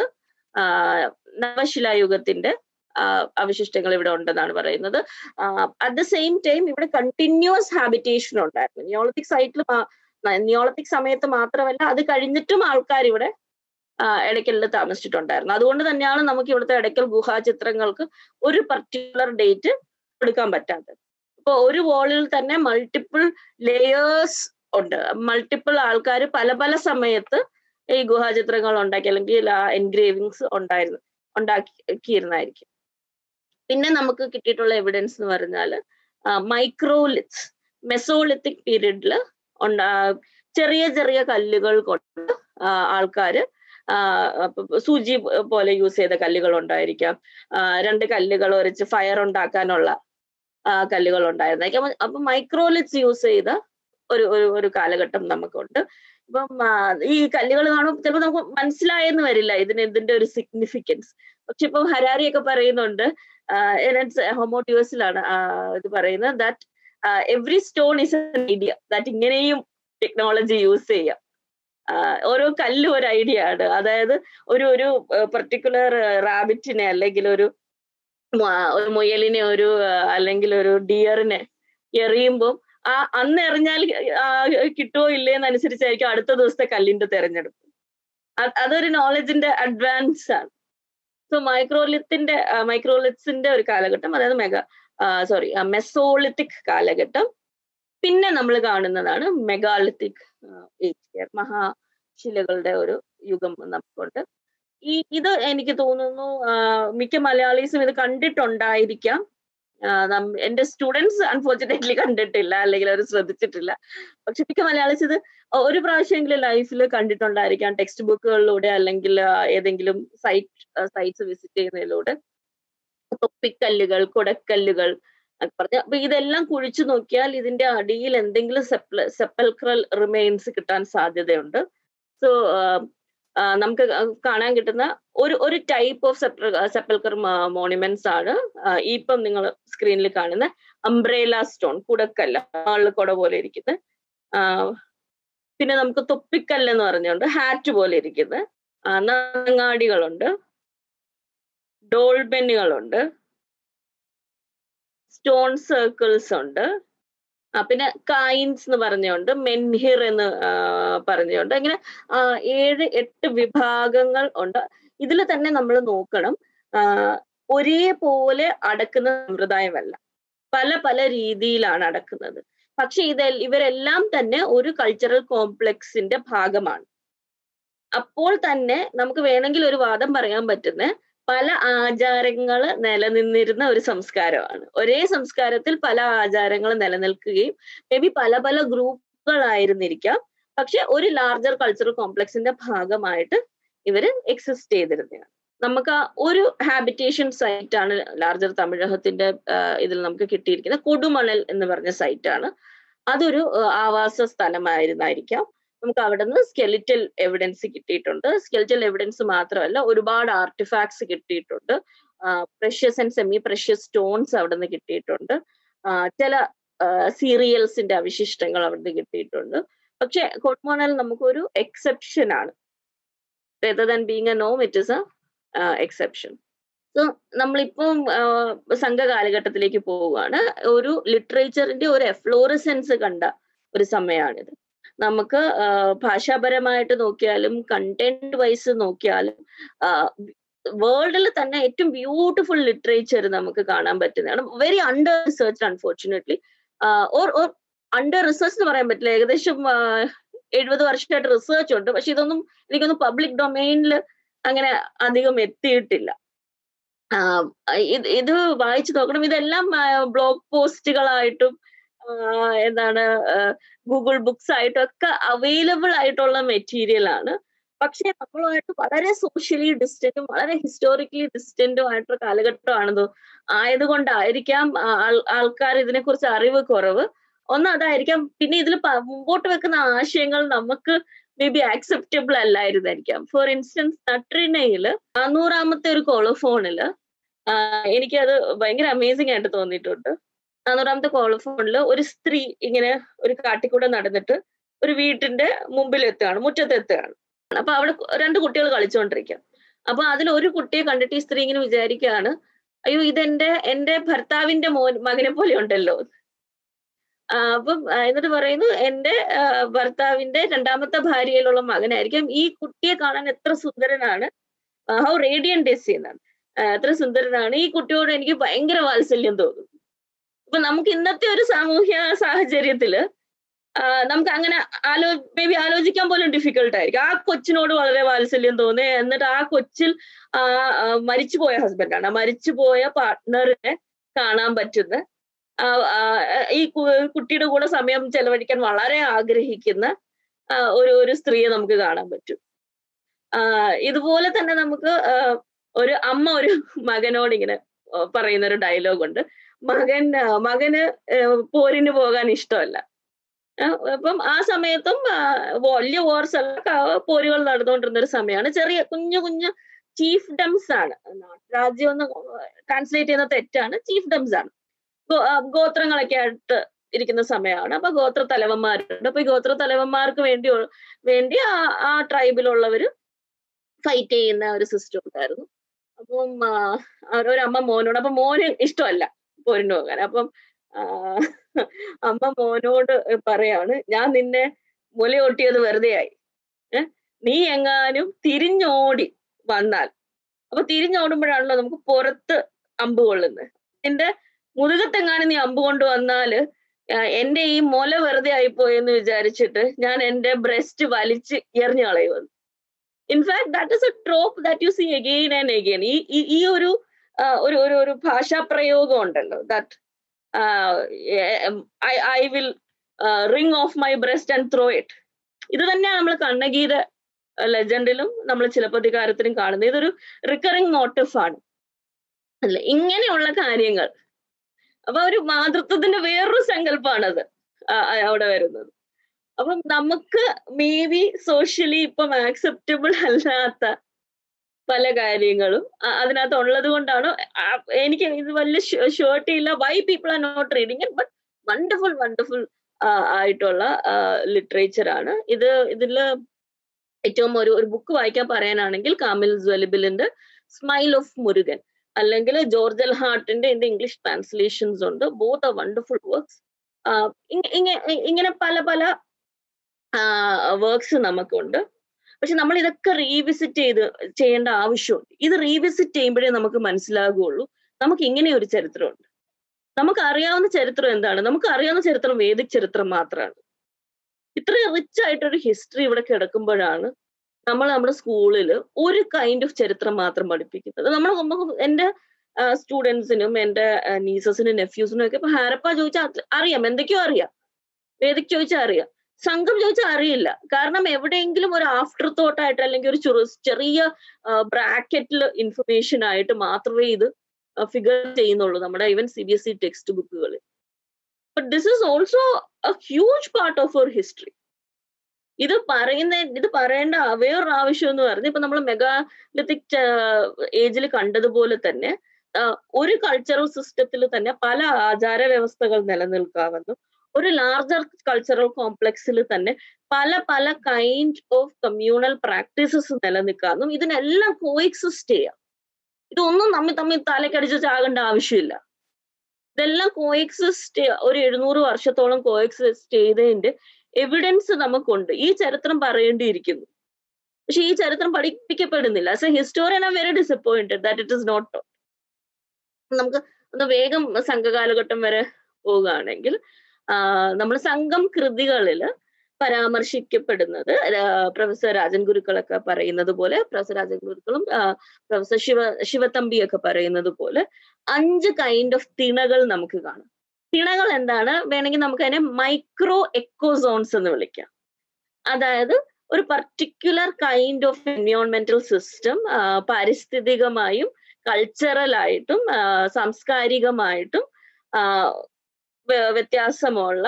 A: നവശിലായുഗത്തിന്റെ അവശിഷ്ടങ്ങൾ ഇവിടെ ഉണ്ടെന്നാണ് പറയുന്നത് അറ്റ് ദ സെയിം ടൈം ഇവിടെ കണ്ടിന്യൂസ് ഹാബിറ്റേഷൻ ഉണ്ടായിരുന്നു നിയോളത്തിക് സൈറ്റിൽ നിയോളത്തിക് സമയത്ത് മാത്രമല്ല അത് കഴിഞ്ഞിട്ടും ആൾക്കാർ ഇവിടെ ഇടയ്ക്കലിൽ താമസിച്ചിട്ടുണ്ടായിരുന്നു അതുകൊണ്ട് തന്നെയാണ് നമുക്ക് ഇവിടുത്തെ ഇടയ്ക്കൽ ഗുഹാചിത്രങ്ങൾക്ക് ഒരു പർട്ടിക്കുലർ ഡേറ്റ് കൊടുക്കാൻ പറ്റാത്തത് ഇപ്പൊ ഒരു വോളിൽ തന്നെ മൾട്ടിപ്പിൾ ലേയേഴ്സ് ഉണ്ട് മൾട്ടിപ്പിൾ ആൾക്കാർ പല പല സമയത്ത് ഈ ഗുഹാചിത്രങ്ങൾ ഉണ്ടാക്കി അല്ലെങ്കിൽ എൻഗ്രേവിങ്സ് ഉണ്ടായിരുന്നു ഉണ്ടാക്കിയിരുന്നായിരിക്കും പിന്നെ നമുക്ക് കിട്ടിയിട്ടുള്ള എവിഡൻസ് എന്ന് പറഞ്ഞാൽ മൈക്രോലിത്സ് മെസോലിത്തിക് പീരീഡിൽ ഉണ്ടാ ചെറിയ ചെറിയ കല്ലുകൾ കൊണ്ട് ആൾക്കാര് സൂചി പോലെ യൂസ് ചെയ്ത കല്ലുകൾ ഉണ്ടായിരിക്കാം രണ്ട് കല്ലുകൾ ഒരച്ച് ഫയർ ഉണ്ടാക്കാനുള്ള കല്ലുകൾ ഉണ്ടായിരുന്നായിരിക്കാം അപ്പൊ മൈക്രോലിറ്റ്സ് യൂസ് ചെയ്ത ഒരു ഒരു ഒരു കാലഘട്ടം നമുക്കുണ്ട് ഇപ്പം ഈ കല്ലുകൾ കാണുമ്പോൾ ചിലപ്പോൾ നമുക്ക് മനസ്സിലായെന്ന് വരില്ല ഇതിന് ഇതിന്റെ ഒരു സിഗ്നിഫിക്കൻസ് പക്ഷെ ഇപ്പം ഹരാരിയൊക്കെ പറയുന്നുണ്ട് ഹോമോട്യൂസിലാണ് ഇത് പറയുന്നത് that every stone is an idea that ഇങ്ങനെയും ടെക്നോളജി യൂസ് ചെയ്യാം ഓരോ കല്ലും ഒരു ഐഡിയ ആണ് അതായത് ഒരു ഒരു പെർട്ടിക്കുലർ റാബിറ്റിനെ അല്ലെങ്കിൽ ഒരു ഒരു മുയലിനെ ഒരു അല്ലെങ്കിൽ ഒരു ഡിയറിനെ എറിയുമ്പോൾ ആ അന്ന് എറിഞ്ഞാൽ കിട്ടുമോ ഇല്ലേന്ന് അനുസരിച്ചായിരിക്കും അടുത്ത ദിവസത്തെ കല്ലിന്റെ തെരഞ്ഞെടുപ്പ് അതൊരു നോളജിന്റെ അഡ്വാൻസ് ആണ് സോ മൈക്രോലിത്തിന്റെ മൈക്രോലിറ്റ്സിന്റെ ഒരു കാലഘട്ടം അതായത് മെഗാ സോറി മെസോളിത്തിക് കാലഘട്ടം പിന്നെ നമ്മൾ കാണുന്നതാണ് മെഗാലിത്തിക് ഏജ് മഹാശിലകളുടെ ഒരു യുഗം നമുക്കുണ്ട് ഈ ഇത് എനിക്ക് തോന്നുന്നു മിക്ക മലയാളീസും ഇത് കണ്ടിട്ടുണ്ടായിരിക്കാം എന്റെ സ്റ്റുഡൻസ് അൺഫോർച്ചുനേറ്റ്ലി കണ്ടിട്ടില്ല അല്ലെങ്കിൽ അവർ ശ്രദ്ധിച്ചിട്ടില്ല പക്ഷെ മിക്ക മലയാളീസ് ഇത് ഒരു പ്രാവശ്യമെങ്കിലും ലൈഫിൽ കണ്ടിട്ടുണ്ടായിരിക്കാം ടെക്സ്റ്റ് ബുക്കുകളിലൂടെ അല്ലെങ്കിൽ ഏതെങ്കിലും സൈറ്റ് സൈറ്റ്സ് വിസിറ്റ് ചെയ്യുന്നതിലൂടെ തൊപ്പിക്കല്ലുകൾ കുടക്കല്ലുകൾ പറഞ്ഞ അപ്പൊ ഇതെല്ലാം കുഴിച്ചു നോക്കിയാൽ ഇതിന്റെ അടിയിൽ എന്തെങ്കിലും സെപ്പൽക്രൽ റിമെയിൻസ് കിട്ടാൻ സാധ്യതയുണ്ട് സോ നമുക്ക് കാണാൻ കിട്ടുന്ന ഒരു ഒരു ടൈപ്പ് ഓഫ് സെപ്പൽക്കർ മോണിമെന്റ്സ് ആണ് ഇപ്പം നിങ്ങൾ സ്ക്രീനിൽ കാണുന്ന അംബ്രേല സ്റ്റോൺ കുടക്കല്ല ആളിൽ കുട പോലെ ഇരിക്കുന്നത് പിന്നെ നമുക്ക് തൊപ്പിക്കല്ല് എന്ന് പറഞ്ഞുകൊണ്ട് ഹാറ്റ് പോലെ ഇരിക്കുന്നത് നങ്ങാടികളുണ്ട് ഡോൾബെന്നുകളുണ്ട് സ്റ്റോൺ സർക്കിൾസ് ഉണ്ട് ആ പിന്നെ കായിൻസ് എന്ന് പറഞ്ഞുകൊണ്ട് മെൻഹിർ എന്ന് പറഞ്ഞുകൊണ്ട് അങ്ങനെ ഏഴ് എട്ട് വിഭാഗങ്ങൾ ഉണ്ട് ഇതിൽ തന്നെ നമ്മൾ നോക്കണം ഒരേപോലെ അടക്കുന്ന സമ്പ്രദായമല്ല പല പല രീതിയിലാണ് അടക്കുന്നത് പക്ഷെ ഇത് ഇവരെല്ലാം തന്നെ ഒരു കൾച്ചറൽ കോംപ്ലക്സിന്റെ ഭാഗമാണ് അപ്പോൾ തന്നെ നമുക്ക് വേണമെങ്കിൽ ഒരു വാദം പറയാൻ പറ്റുന്ന പല ആചാരങ്ങൾ നിലനിന്നിരുന്ന ഒരു സംസ്കാരമാണ് ഒരേ സംസ്കാരത്തിൽ പല ആചാരങ്ങൾ നിലനിൽക്കുകയും മേ ബി പല പല ഗ്രൂപ്പുകളായിരുന്നിരിക്കാം പക്ഷെ ഒരു ലാർജർ കൾച്ചറൽ കോംപ്ലക്സിന്റെ ഭാഗമായിട്ട് ഇവര് എക്സിസ്റ്റ് ചെയ്തിരുന്നതാണ് നമുക്ക് ഒരു ഹാബിറ്റേഷൻ സൈറ്റ് ആണ് ലാർജർ തമിഴകത്തിന്റെ ഇതിൽ നമുക്ക് കിട്ടിയിരിക്കുന്നത് കൊടുമണൽ എന്ന് പറഞ്ഞ സൈറ്റ് ആണ് അതൊരു ആവാസ സ്ഥലമായിരുന്നായിരിക്കാം നമുക്ക് അവിടെ നിന്ന് സ്കെലിറ്റൽ എവിഡൻസ് കിട്ടിയിട്ടുണ്ട് സ്കെലിറ്റൽ എവിഡൻസ് മാത്രമല്ല ഒരുപാട് ആർട്ടിഫാക്ട്സ് കിട്ടിയിട്ടുണ്ട് precious and semi precious stones അവിടെ നിന്ന് കിട്ടിയിട്ടുണ്ട് ചില സീരിയൽസിന്റെ അവശിഷ്ടങ്ങൾ അവിടെ നിന്ന് കിട്ടിയിട്ടുണ്ട് പക്ഷെ കൊടുമണൽ നമുക്കൊരു എക്സെപ്ഷൻ ആണ് റെദർ ദാൻ ബീങ് എ നോം it is a exception so നമ്മളിപ്പം സംഘ കാലഘട്ടത്തിലേക്ക് പോവുകയാണ് ഒരു ലിറ്ററേച്ചറിന്റെ ഒരു എഫ്ലോറസെൻസ് കണ്ട ഒരു സമയമാണിത് നമുക്ക് ഭാഷാപരമായിട്ട് നോക്കിയാലും കണ്ടന്റ് വൈസ് നോക്കിയാലും വേൾഡിൽ തന്നെ ഏറ്റവും ബ്യൂട്ടിഫുൾ ലിറ്ററേച്ചർ നമുക്ക് കാണാൻ പറ്റുന്നതാണ് very under research unfortunately or or under research എന്ന് പറയാൻ പറ്റില്ല ഏകദേശം എഴുപത് വർഷമായിട്ട് റിസർച്ച് ഉണ്ട് പക്ഷെ ഇതൊന്നും എനിക്കൊന്നും പബ്ലിക് ഡൊമൈനിൽ അങ്ങനെ അധികം എത്തിയിട്ടില്ല ഇത് ഇത് വായിച്ചു നോക്കണം ഇതെല്ലാം ബ്ലോഗ് പോസ്റ്റുകളായിട്ടും എന്താണ് ഗൂഗിൾ ബുക്സ് ആയിട്ടും ഒക്കെ അവൈലബിൾ ആയിട്ടുള്ള മെറ്റീരിയൽ ആണ് പക്ഷെ നമ്മളുമായിട്ട് വളരെ സോഷ്യലി ഡിസ്റ്റന്റും വളരെ ഹിസ്റ്റോറിക്കലി ഡിസ്റ്റന്റും ആയിട്ടുള്ള കാലഘട്ടമാണെന്നോ ആയതുകൊണ്ടായിരിക്കാം ആൾക്കാർ ഇതിനെക്കുറിച്ച് അറിവ് കുറവ് ഒന്ന് അതായിരിക്കാം പിന്നെ ഇതിൽ മുമ്പോട്ട് വെക്കുന്ന ആശയങ്ങൾ നമുക്ക് മേ ബി ആക്സെപ്റ്റബിൾ അല്ലായിരുന്നായിരിക്കാം ഫോർ ഇൻസ്റ്റൻസ് നട്രിനയില് നാനൂറാമത്തെ ഒരു കോളോഫോണില് എനിക്കത് ഭയങ്കര അമേസിംഗ് ആയിട്ട് തോന്നിയിട്ടുണ്ട് നാനൂറാമത്തെ കോളോഫോണിൽ ഒരു സ്ത്രീ ഇങ്ങനെ ഒരു കാട്ടിക്കൂടെ നടന്നിട്ട് ഒരു വീട്ടിന്റെ മുമ്പിൽ എത്തുകയാണ് മുറ്റത്ത് എത്തുകയാണ് അപ്പൊ അവിടെ രണ്ട് കുട്ടികൾ കളിച്ചുകൊണ്ടിരിക്കുക അപ്പൊ അതിൽ ഒരു കുട്ടിയെ കണ്ടിട്ട് ഈ സ്ത്രീ ഇങ്ങനെ വിചാരിക്കുകയാണ് അയ്യോ ഇതെന്റെ എന്റെ ഭർത്താവിന്റെ മോൻ മകനെ പോലെ ഉണ്ടല്ലോ അപ്പം എന്നിട്ട് പറയുന്നു എന്റെ ഭർത്താവിന്റെ രണ്ടാമത്തെ ഭാര്യയിലുള്ള മകനായിരിക്കും ഈ കുട്ടിയെ കാണാൻ എത്ര സുന്ദരനാണ് ഹൗ റേഡിയൻ ഡേസ് എന്നാണ് എത്ര സുന്ദരനാണ് ഈ കുട്ടിയോട് എനിക്ക് ഭയങ്കര വാത്സല്യം തോന്നുന്നു അപ്പൊ നമുക്ക് ഇന്നത്തെ ഒരു സാമൂഹ്യ സാഹചര്യത്തില് നമുക്ക് അങ്ങനെ ആലോ മേ ബി ആലോചിക്കാൻ പോലും ഡിഫിക്കൽട്ട് ആയിരിക്കും ആ കൊച്ചിനോട് വളരെ വാത്സല്യം തോന്നി എന്നിട്ട് ആ കൊച്ചിൽ ആ മരിച്ചുപോയ ഹസ്ബൻഡാണ് ആ മരിച്ചുപോയ പാർട്ട്ണറിനെ കാണാൻ പറ്റുന്ന ഈ കുട്ടിയുടെ കൂടെ സമയം ചെലവഴിക്കാൻ വളരെ ആഗ്രഹിക്കുന്ന ഒരു ഒരു സ്ത്രീയെ നമുക്ക് കാണാൻ പറ്റും ഇതുപോലെ തന്നെ നമുക്ക് ഒരു അമ്മ ഒരു മകനോട് ഇങ്ങനെ പറയുന്ന ഒരു ഡയലോഗ് ഉണ്ട് മകൻ മകന് പോരിന് പോകാൻ ഇഷ്ടമല്ല അപ്പം ആ സമയത്തും വലിയ വാർസ് അല്ല പോരുകൾ നടന്നുകൊണ്ടിരുന്ന ഒരു സമയമാണ് ചെറിയ കുഞ്ഞു കുഞ്ഞു ചീഫ് ഡംസ് ആണ് രാജ്യം ഒന്ന് ട്രാൻസ്ലേറ്റ് ചെയ്യുന്ന തെറ്റാണ് ചീഫ് ഡംസ് ആണ് ഗോത്രങ്ങളൊക്കെ ആയിട്ട് ഇരിക്കുന്ന സമയമാണ് അപ്പൊ ഗോത്ര തലവന്മാരുണ്ട് അപ്പൊ ഈ ഗോത്ര തലവന്മാർക്ക് വേണ്ടി വേണ്ടി ആ ആ ട്രൈബിലുള്ളവര് ഫൈറ്റ് ചെയ്യുന്ന ഒരു സിസ്റ്റം ഉണ്ടായിരുന്നു അപ്പം ഒരമ്മ മോനോട് അപ്പൊ മോന് ഇഷ്ടമല്ല പോരിന് പോകാൻ അപ്പം അമ്മ മോനോട് പറയാണ് ഞാൻ നിന്നെ മുലയൊട്ടിയത് വെറുതെ ആയി ഏഹ് നീ എങ്ങാനും തിരിഞ്ഞോടി വന്നാൽ അപ്പൊ തിരിഞ്ഞോടുമ്പോഴാണല്ലോ നമുക്ക് പുറത്ത് അമ്പ് കൊള്ളുന്നത് നിന്റെ മുതുകത്തെങ്ങാനും നീ അമ്പ് കൊണ്ട് വന്നാല് എന്റെ ഈ മുല വെറുതെ ആയിപ്പോയെന്ന് വിചാരിച്ചിട്ട് ഞാൻ എന്റെ ബ്രസ്റ്റ് വലിച്ച് എറിഞ്ഞു കളയുമെന്ന് in fact that is a trope that you see again and again ഈ ഈ ഒരു ഒരു ഒരു ഒരു ഭാഷാ പ്രയോഗം ഉണ്ടല്ലോ that I will wring off my breast and throw it ഇത് തന്നെയാണ് നമ്മൾ കണ്ണഗീത ലെജൻഡിലും നമ്മൾ ചിലപ്പതികാരത്തിലും കാണുന്നത് ഇതൊരു റിക്കറിങ് മോട്ടീഫ് ആണ് അല്ലെ ഇങ്ങനെയുള്ള കാര്യങ്ങൾ അപ്പൊ ഒരു മാതൃത്വത്തിന്റെ വേറൊരു സങ്കല്പമാണത് അവിടെ വരുന്നത് അപ്പം നമുക്ക് മേ ബി സോഷ്യലി ഇപ്പം ആക്സെപ്റ്റബിൾ അല്ലാത്ത പല കാര്യങ്ങളും അതിനകത്ത് ഉള്ളത് കൊണ്ടാണ് എനിക്ക് ഇത് വലിയ ഷുവർട്ടി ഇല്ല why people are not reading it but wonderful wonderful ആയിട്ടുള്ള ലിറ്ററേച്ചർ ആണ് ഇത് ഇതില് ഏറ്റവും ഒരു ഒരു ബുക്ക് വായിക്കാൻ പറയാനാണെങ്കിൽ കാമിൽ ജ്വലിബിലിന്റെ സ്മൈൽ ഓഫ് മുരുകൻ അല്ലെങ്കിൽ ജോർജ് എൽ ഹാർട്ടിന്റെ ഇതിന്റെ ഇംഗ്ലീഷ് ട്രാൻസ്ലേഷൻസ് ഉണ്ട് ബോത്ത് ആർ വണ്ടർഫുൾ വർക്ക്സ് ഇങ്ങനെ പല പല വർക്ക്സ് നമുക്കുണ്ട് പക്ഷെ നമ്മൾ ഇതൊക്കെ റീവിസിറ്റ് ചെയ്ത് ചെയ്യേണ്ട ആവശ്യമുണ്ട് ഇത് റീവിസിറ്റ് ചെയ്യുമ്പോഴേ നമുക്ക് മനസ്സിലാകുള്ളൂ നമുക്ക് ഇങ്ങനെ ഒരു ചരിത്രമുണ്ട് നമുക്ക് അറിയാവുന്ന ചരിത്രം എന്താണ് നമുക്ക് അറിയാവുന്ന ചരിത്രം വേദിക് ചരിത്രം മാത്രമാണ് ഇത്രയും റിച്ച് ആയിട്ടൊരു ഹിസ്റ്ററി ഇവിടെ കിടക്കുമ്പോഴാണ് നമ്മൾ നമ്മുടെ സ്കൂളിൽ ഒരു കൈൻഡ് ഓഫ് ചരിത്രം മാത്രം പഠിപ്പിക്കുന്നത് നമ്മൾ എൻ്റെ സ്റ്റുഡൻസിനും എൻ്റെ നീസസിനും നെഫ്യൂസിനും ഒക്കെ ഇപ്പൊ ഹാരപ്പ ചോദിച്ചാൽ അറിയാം എന്തൊക്കെയോ അറിയാം വേദിക് ചോദിച്ചാൽ അറിയാം സംഘം ചോദിച്ചാൽ അറിയില്ല കാരണം എവിടെയെങ്കിലും ഒരു ആഫ്റ്റർ തോട്ടായിട്ട് അല്ലെങ്കിൽ ഒരു ചെറിയ ബ്രാക്കറ്റിൽ ഇൻഫർമേഷൻ ആയിട്ട് മാത്രമേ ഇത് ഫിഗർ ചെയ്യുന്നുള്ളൂ നമ്മുടെ even C B S E text ബുക്കുകളിൽ but this is also a huge part of our history ഇത് പറയുന്ന ഇത് പറയേണ്ട വേറൊരു ആവശ്യം എന്ന് പറഞ്ഞാൽ ഇപ്പൊ നമ്മൾ മെഗാലിത്തിക് ഏജിൽ കണ്ടതുപോലെ തന്നെ ഒരു കൾച്ചറൽ സിസ്റ്റത്തിൽ തന്നെ പല ആചാര വ്യവസ്ഥകൾ നിലനിൽക്കാമെന്നും ഒരു ലാർജർ കൾച്ചറൽ കോംപ്ലക്സിൽ തന്നെ പല പല കൈൻഡ് ഓഫ് കമ്മ്യൂണൽ പ്രാക്ടീസസ് നിലനിൽക്കാമെന്നും ഇതിനെല്ലാം കോഎക്സിസ്റ്റ് ചെയ്യാം ഇതൊന്നും തമ്മിൽ തമ്മിൽ തലക്കടിച്ച് ചാകേണ്ട ആവശ്യമില്ല ഇതെല്ലാം കോഎക്സിസ്റ്റ് ഒരു എഴുന്നൂറ് വർഷത്തോളം കോഎക്സിസ്റ്റ് ചെയ്തതിന്റെ എവിഡൻസ് നമുക്കുണ്ട് ഈ ചരിത്രം പറയേണ്ടിയിരിക്കുന്നു പക്ഷെ ഈ ചരിത്രം പഠിപ്പിക്കപ്പെടുന്നില്ല as a historian I very disappointed that it is not നമുക്ക് ഒന്ന് വേഗം സംഘകാലഘട്ടം വരെ പോവുകയാണെങ്കിൽ നമ്മൾ സംഘം കൃതികളിൽ പരാമർശിക്കപ്പെടുന്നത് പ്രൊഫസർ രാജൻ ഗുരുക്കളൊക്കെ പറയുന്നത് പോലെ പ്രൊഫസർ രാജൻ ഗുരുക്കളും പ്രൊഫസർ ശിവ ശിവതമ്പിയൊക്കെ പറയുന്നത് പോലെ അഞ്ച് കൈൻഡ് ഓഫ് തിണകൾ നമുക്ക് കാണാം തിണകൾ എന്താണ് വേണമെങ്കിൽ നമുക്ക് അതിനെ മൈക്രോ എക്കോസോൺസ് എന്ന് വിളിക്കാം അതായത് ഒരു പർട്ടിക്കുലർ കൈൻഡ് ഓഫ് എൻവയോൺമെന്റൽ സിസ്റ്റം പാരിസ്ഥിതികമായും കൾച്ചറലായിട്ടും സാംസ്കാരികമായിട്ടും വ്യത്യാസമുള്ള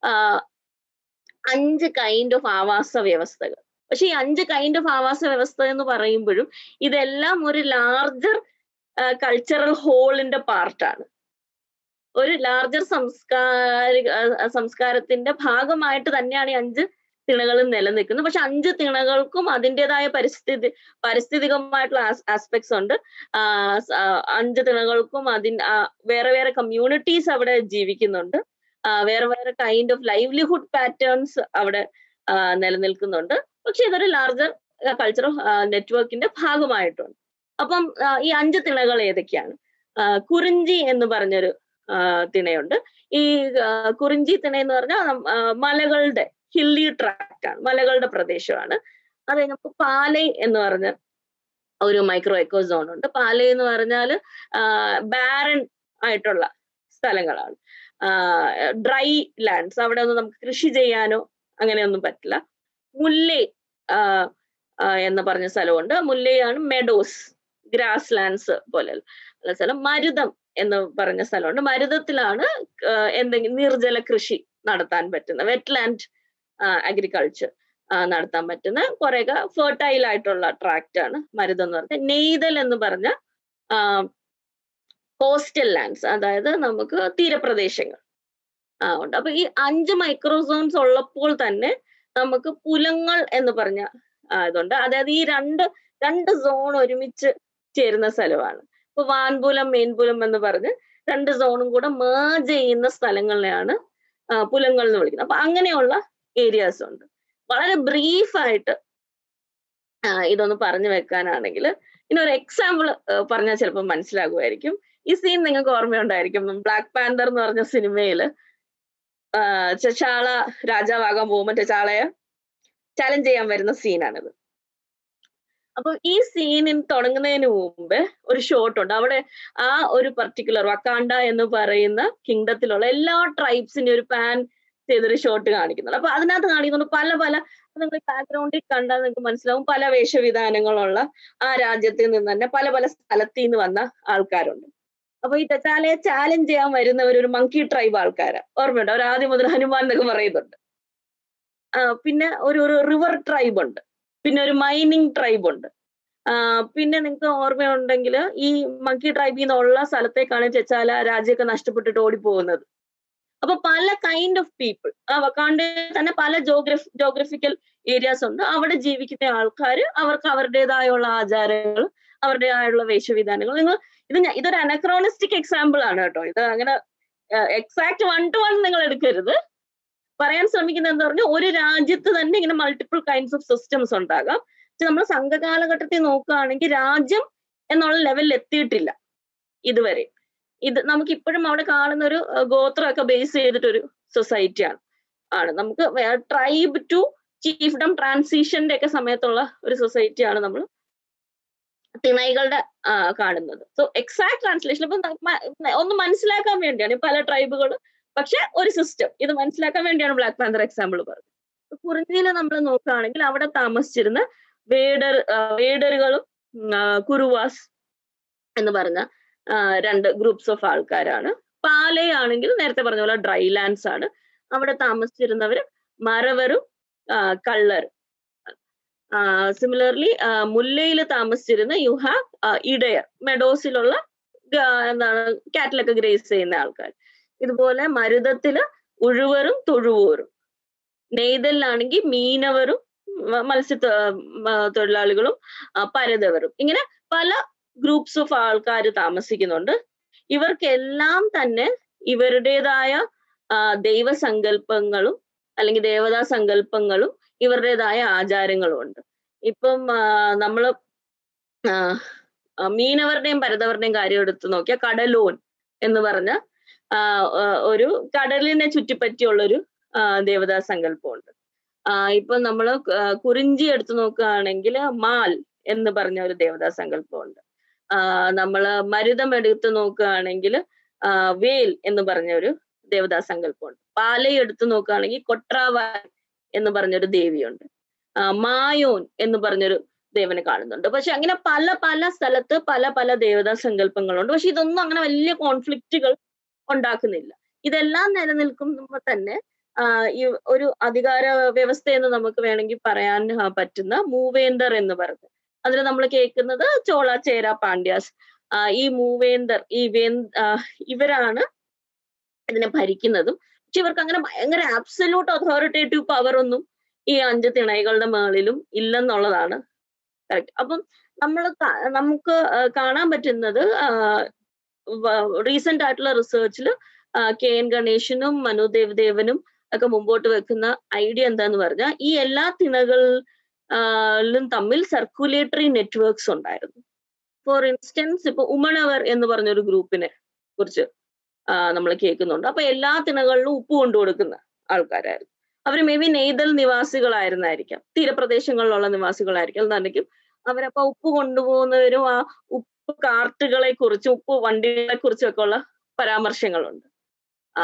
A: അഞ്ച് കൈൻഡ് ഓഫ് ആവാസ വ്യവസ്ഥകൾ പക്ഷെ ഈ അഞ്ച് കൈൻഡ് ഓഫ് ആവാസ വ്യവസ്ഥ എന്ന് പറയുമ്പോഴും ഇതെല്ലാം ഒരു ലാർജർ കൾച്ചറൽ ഹോളിന്റെ പാർട്ടാണ് ഒരു ലാർജർ സംസ്കാരിക സംസ്കാരത്തിന്റെ ഭാഗമായിട്ട് തന്നെയാണ് ഈ അഞ്ച് തിണകളും നിലനിൽക്കുന്നത് പക്ഷെ അഞ്ച് തിണകൾക്കും അതിൻ്റെതായ പരിസ്ഥിതി പാരിസ്ഥിതികമായിട്ടുള്ള ആസ്പെക്ട്സ് ഉണ്ട് അഞ്ച് തിണകൾക്കും അതിൻ വേറെ വേറെ കമ്മ്യൂണിറ്റീസ് അവിടെ ജീവിക്കുന്നുണ്ട് വേറെ വേറെ കൈൻഡ് ഓഫ് ലൈവ്ലിഹുഡ് പാറ്റേൺസ് അവിടെ നിലനിൽക്കുന്നുണ്ട് പക്ഷെ ഇതൊരു ലാർജർ കൾച്ചറൽ നെറ്റ്വർക്കിന്റെ ഭാഗമായിട്ടുണ്ട് അപ്പം ഈ അഞ്ച് തിണകൾ ഏതൊക്കെയാണ് കുറിഞ്ചി എന്ന് പറഞ്ഞൊരു തിണയുണ്ട് ഈ കുറിഞ്ചി തിണ എന്ന് പറഞ്ഞാൽ മലകളുടെ ഹില്ലി ട്രാക്ട് ആണ് മലകളുടെ പ്രദേശമാണ് അത് നമുക്ക് പാലൈ എന്ന് പറഞ്ഞ ഒരു മൈക്രോ എക്കോ സോൺ ഉണ്ട് പാലൈ എന്ന് പറഞ്ഞാൽ ബാരൻ ആയിട്ടുള്ള സ്ഥലങ്ങളാണ് ഡ്രൈ ലാൻഡ്സ് അവിടെ ഒന്നും നമുക്ക് കൃഷി ചെയ്യാനോ അങ്ങനെയൊന്നും പറ്റില്ല മുല്ലേ എന്ന് പറഞ്ഞ സ്ഥലമുണ്ട് മുല്ലയാണ് മെഡോസ് ഗ്രാസ് ലാൻഡ്സ് പോലെ ഉള്ള സ്ഥലം മരുതം എന്ന് പറഞ്ഞ സ്ഥലമുണ്ട് മരുതത്തിലാണ് എന്തെങ്കിലും നിർജ്ജല കൃഷി നടത്താൻ പറ്റുന്ന വെറ്റ്ലാൻഡ് അഗ്രികൾച്ചർ നടത്താൻ പറ്റുന്ന കുറേയൊക്കെ ഫെർട്ടൈൽ ആയിട്ടുള്ള ട്രാക്റ്റ് ആണ് മരുതം എന്ന് പറഞ്ഞാൽ നെയ്തൽ എന്ന് പറഞ്ഞ കോസ്റ്റൽ ലാൻഡ്സ് അതായത് നമുക്ക് തീരപ്രദേശങ്ങൾ ആ ഉണ്ട് അപ്പൊ ഈ അഞ്ച് മൈക്രോസോൺസ് ഉള്ളപ്പോൾ തന്നെ നമുക്ക് പുലങ്ങൾ എന്ന് പറഞ്ഞ ഇതുണ്ട് അതായത് ഈ രണ്ട് രണ്ട് സോൺ ഒരുമിച്ച് ചേരുന്ന സ്ഥലമാണ് ഇപ്പൊ വാൻപുലം മെയിൻപുലം എന്ന് പറഞ്ഞ് രണ്ട് സോണും കൂടെ മേജ് ചെയ്യുന്ന സ്ഥലങ്ങളിലെയാണ് പുലങ്ങൾ എന്ന് വിളിക്കുന്നത് അപ്പൊ അങ്ങനെയുള്ള ഏരിയാസ് ഉണ്ട് വളരെ ബ്രീഫായിട്ട് ഇതൊന്ന് പറഞ്ഞു വെക്കാനാണെങ്കിൽ ഇനി ഒരു എക്സാമ്പിൾ പറഞ്ഞാൽ ചിലപ്പോൾ മനസ്സിലാകുമായിരിക്കും ഈ സീൻ നിങ്ങൾക്ക് ഓർമ്മയുണ്ടായിരിക്കും ബ്ലാക്ക് പാന്തർ എന്ന് പറഞ്ഞ സിനിമയിൽ ചച്ചാള രാജാവാകാൻ പോകുമ്പോൾ ചച്ചാളയെ ചലഞ്ച് ചെയ്യാൻ വരുന്ന സീനാണിത് അപ്പൊ ഈ സീനിൽ തുടങ്ങുന്നതിന് മുമ്പ് ഒരു ഷോട്ട് ഉണ്ട് അവിടെ ആ ഒരു പർട്ടിക്കുലർ വക്കാണ്ട എന്ന് പറയുന്ന കിങ്ഡത്തിലുള്ള എല്ലാ ട്രൈബ്സിന്റെ ഒരു പാൻ ചെയ്തൊരു ഷോട്ട് കാണിക്കുന്നുണ്ട് അപ്പൊ അതിനകത്ത് കാണിക്കുന്നുണ്ട് പല പല നിങ്ങൾ ബാക്ക്ഗ്രൗണ്ടിൽ കണ്ടാൽ നിങ്ങൾക്ക് മനസ്സിലാവും പല വേഷവിധാനങ്ങളുള്ള ആ രാജ്യത്തിൽ നിന്ന് തന്നെ പല പല സ്ഥലത്തിൽ നിന്ന് വന്ന ആൾക്കാരുണ്ട് അപ്പൊ ഈ തെറ്റാലയെ ചാലഞ്ച് ചെയ്യാൻ വരുന്നവർ ഒരു മങ്കി ട്രൈബ് ആൾക്കാരാ ഓർമ്മയുണ്ട് അവർ ആദ്യം മുതൽ ഹനുമാൻ എന്നൊക്കെ പറയുന്നുണ്ട് പിന്നെ ഒരു ഒരു റിവർ ട്രൈബ് ഉണ്ട് പിന്നെ ഒരു മൈനിങ് ട്രൈബ് ഉണ്ട് പിന്നെ നിങ്ങൾക്ക് ഓർമ്മയുണ്ടെങ്കിൽ ഈ മങ്കി ട്രൈബിൽ നിന്നുള്ള സ്ഥലത്തേക്കാണ് ചെച്ചാല രാജ്യമൊക്കെ നഷ്ടപ്പെട്ടിട്ട് ഓടിപ്പോകുന്നത് അപ്പൊ പല കൈൻഡ് ഓഫ് പീപ്പിൾ ആ വക്കാണ്ടയിൽ തന്നെ പല ജോഗ്രഫി ജോഗ്രഫിക്കൽ ഏരിയാസ് ഉണ്ട് അവിടെ ജീവിക്കുന്ന ആൾക്കാർ അവർക്ക് അവരുടേതായുള്ള ആചാരങ്ങൾ അവരുടേതായുള്ള വേഷവിധാനങ്ങൾ നിങ്ങൾ ഇത് ഇതൊരു അനക്രോണിസ്റ്റിക് എക്സാമ്പിൾ ആണ് കേട്ടോ ഇത് അങ്ങനെ എക്സാക്ട് വൺ ടു വൺ നിങ്ങൾ എടുക്കരുത് പറയാൻ ശ്രമിക്കുന്നത് എന്താ പറഞ്ഞാൽ ഒരു രാജ്യത്ത് തന്നെ ഇങ്ങനെ മൾട്ടിപ്പിൾ കൈൻഡ്സ് ഓഫ് സിസ്റ്റംസ് ഉണ്ടാകാം പക്ഷെ നമ്മൾ സംഘകാലഘട്ടത്തിൽ നോക്കുകയാണെങ്കിൽ രാജ്യം എന്നുള്ള ലെവലിൽ എത്തിയിട്ടില്ല ഇതുവരെ ഇത് നമുക്ക് ഇപ്പോഴും അവിടെ കാണുന്ന ഒരു ഗോത്രമൊക്കെ ബേസ് ചെയ്തിട്ടൊരു സൊസൈറ്റിയാണ് ആണ് നമുക്ക് ട്രൈബ് ടു ചീഫ്ഡം ട്രാൻസിഷന്റെ ഒക്കെ സമയത്തുള്ള ഒരു സൊസൈറ്റിയാണ് നമ്മൾ തിണൈകളുടെ കാണുന്നത് സോ എക്സാക്ട് ട്രാൻസ്ലേഷൻ ഇപ്പൊ ഒന്ന് മനസ്സിലാക്കാൻ വേണ്ടിയാണ് പല ട്രൈബുകൾ പക്ഷെ ഒരു സിസ്റ്റം ഇത് മനസ്സിലാക്കാൻ വേണ്ടിയാണ് ബ്ലാക്ക് പാന്തർ എക്സാമ്പിൾ പറഞ്ഞത് കുറിഞ്ഞിയിൽ നമ്മൾ നോക്കുകയാണെങ്കിൽ അവിടെ താമസിച്ചിരുന്ന വേഡർ വേഡറുകളും കുറുവാസ് എന്ന് പറഞ്ഞ രണ്ട് ഗ്രൂപ്പ്സ് ഓഫ് ആൾക്കാരാണ് പാലയാണെങ്കിൽ നേരത്തെ പറഞ്ഞ പോലെ ഡ്രൈ ലാൻഡ്സ് ആണ് അവിടെ താമസിച്ചിരുന്നവർ മറവരും കള്ളരും സിമിലർലി മുല്ലയിൽ താമസിച്ചിരുന്ന യു ഹാവ് ഇടയർ മെഡോസിലുള്ള എന്താണ് കാറ്റിലൊക്കെ ഗ്രേസ് ചെയ്യുന്ന ആൾക്കാർ ഇതുപോലെ മരുതത്തില് ഉഴുവരും തൊഴുവൂരും നെയ്തലിലാണെങ്കിൽ മീനവരും മത്സ്യ തൊഴിലാളികളും പരതവരും ഇങ്ങനെ പല ഗ്രൂപ്പ്സ് ഓഫ് ആൾക്കാർ താമസിക്കുന്നുണ്ട് ഇവർക്കെല്ലാം തന്നെ ഇവരുടേതായ ദൈവസങ്കല്പങ്ങളും അല്ലെങ്കിൽ ദേവതാ സങ്കല്പങ്ങളും ഇവരുടേതായ ആചാരങ്ങളും ഉണ്ട് ഇപ്പം നമ്മള് മീനവരുടെയും പരതവരുടെയും കാര്യം എടുത്ത് നോക്കിയാൽ കടലോൻ എന്ന് പറഞ്ഞ ആ, ആ, ഒരു കടലിനെ ചുറ്റിപ്പറ്റിയുള്ള ഒരു ദേവതാ സങ്കല്പമുണ്ട് ആ, ഇപ്പൊ നമ്മള് ക- കുറിഞ്ചി എടുത്തു നോക്കുകയാണെങ്കിൽ മാൽ എന്ന് പറഞ്ഞ ഒരു ദേവതാ സങ്കല്പമുണ്ട് ആ, നമ്മള് മരുതം എടുത്ത് നോക്കുകയാണെങ്കിൽ വേൽ എന്ന് പറഞ്ഞ ഒരു ദേവതാ സങ്കല്പമുണ്ട് പാലൈ എടുത്തു നോക്കുകയാണെങ്കിൽ കൊട്രാവാൻ എന്ന് പറഞ്ഞൊരു ദേവിയുണ്ട് ആ, മായോൻ എന്ന് പറഞ്ഞൊരു ദേവനെ കാണുന്നുണ്ട് പക്ഷെ അങ്ങനെ പല പല സ്ഥലത്ത് പല പല ദേവതാ സങ്കല്പങ്ങളുണ്ട് പക്ഷെ ഇതൊന്നും അങ്ങനെ വലിയ കോൺഫ്ലിക്റ്റുകൾ ഉണ്ടാക്കുന്നില്ല ഇതെല്ലാം നിലനിൽക്കുമ്പോൾ തന്നെ ആ, ഈ ഒരു അധികാര വ്യവസ്ഥ എന്ന് നമുക്ക് വേണമെങ്കിൽ പറയാൻ ആ, പറ്റുന്ന മൂവേന്ദർ എന്ന് പറഞ്ഞ് അതിൽ നമ്മൾ കേൾക്കുന്നത് ചോള ചേര പാണ്ഡ്യാസ് ആ, ഈ മൂവേന്ദർ ഈ വേന്ദ ആ, ഇവരാണ് ഇതിനെ ഭരിക്കുന്നതും പക്ഷെ ഇവർക്ക് അങ്ങനെ ഭയങ്കര ആബ്സല്യൂട്ട് അതോറിറ്റേറ്റീവ് പവർ ഒന്നും ഈ അഞ്ച് തിണൈകളുടെ മേളിലും ഇല്ലെന്നുള്ളതാണ് കറക്റ്റ് അപ്പം നമ്മൾ നമുക്ക് ആ, കാണാൻ പറ്റുന്നത് റീസെന്റ് ആയിട്ടുള്ള റിസർച്ചിൽ കെ എൻ ഗണേശനും മനു ദേവ് ദേവനും ഒക്കെ മുമ്പോട്ട് വെക്കുന്ന ഐഡിയ എന്താന്ന് പറഞ്ഞാൽ ഈ എല്ലാ തിണകളിലും തമ്മിൽ സർക്കുലേറ്ററി നെറ്റ്വർക്ക്സ് ഉണ്ടായിരുന്നു ഫോർ ഇൻസ്റ്റൻസ് ഇപ്പൊ ഉമണവർ എന്ന് പറഞ്ഞൊരു ഗ്രൂപ്പിനെ കുറിച്ച് നമ്മൾ കേൾക്കുന്നുണ്ട് അപ്പൊ എല്ലാ തിണകളിലും ഉപ്പ് കൊണ്ടു കൊടുക്കുന്ന ആൾക്കാരായിരുന്നു അവർ മേ ബി നെയ്തൽ നിവാസികളായിരുന്നായിരിക്കാം തീരപ്രദേശങ്ങളിലുള്ള നിവാസികളായിരിക്കും എന്നായിരിക്കും അവരപ്പോ ഉപ്പ് കൊണ്ടുപോകുന്നവരും ആ ഉപ്പ് കാർട്ടുകളെ കുറിച്ചും ഉപ്പ് വണ്ടികളെ കുറിച്ചും ഒക്കെ ഉള്ള പരാമർശങ്ങളുണ്ട് ആ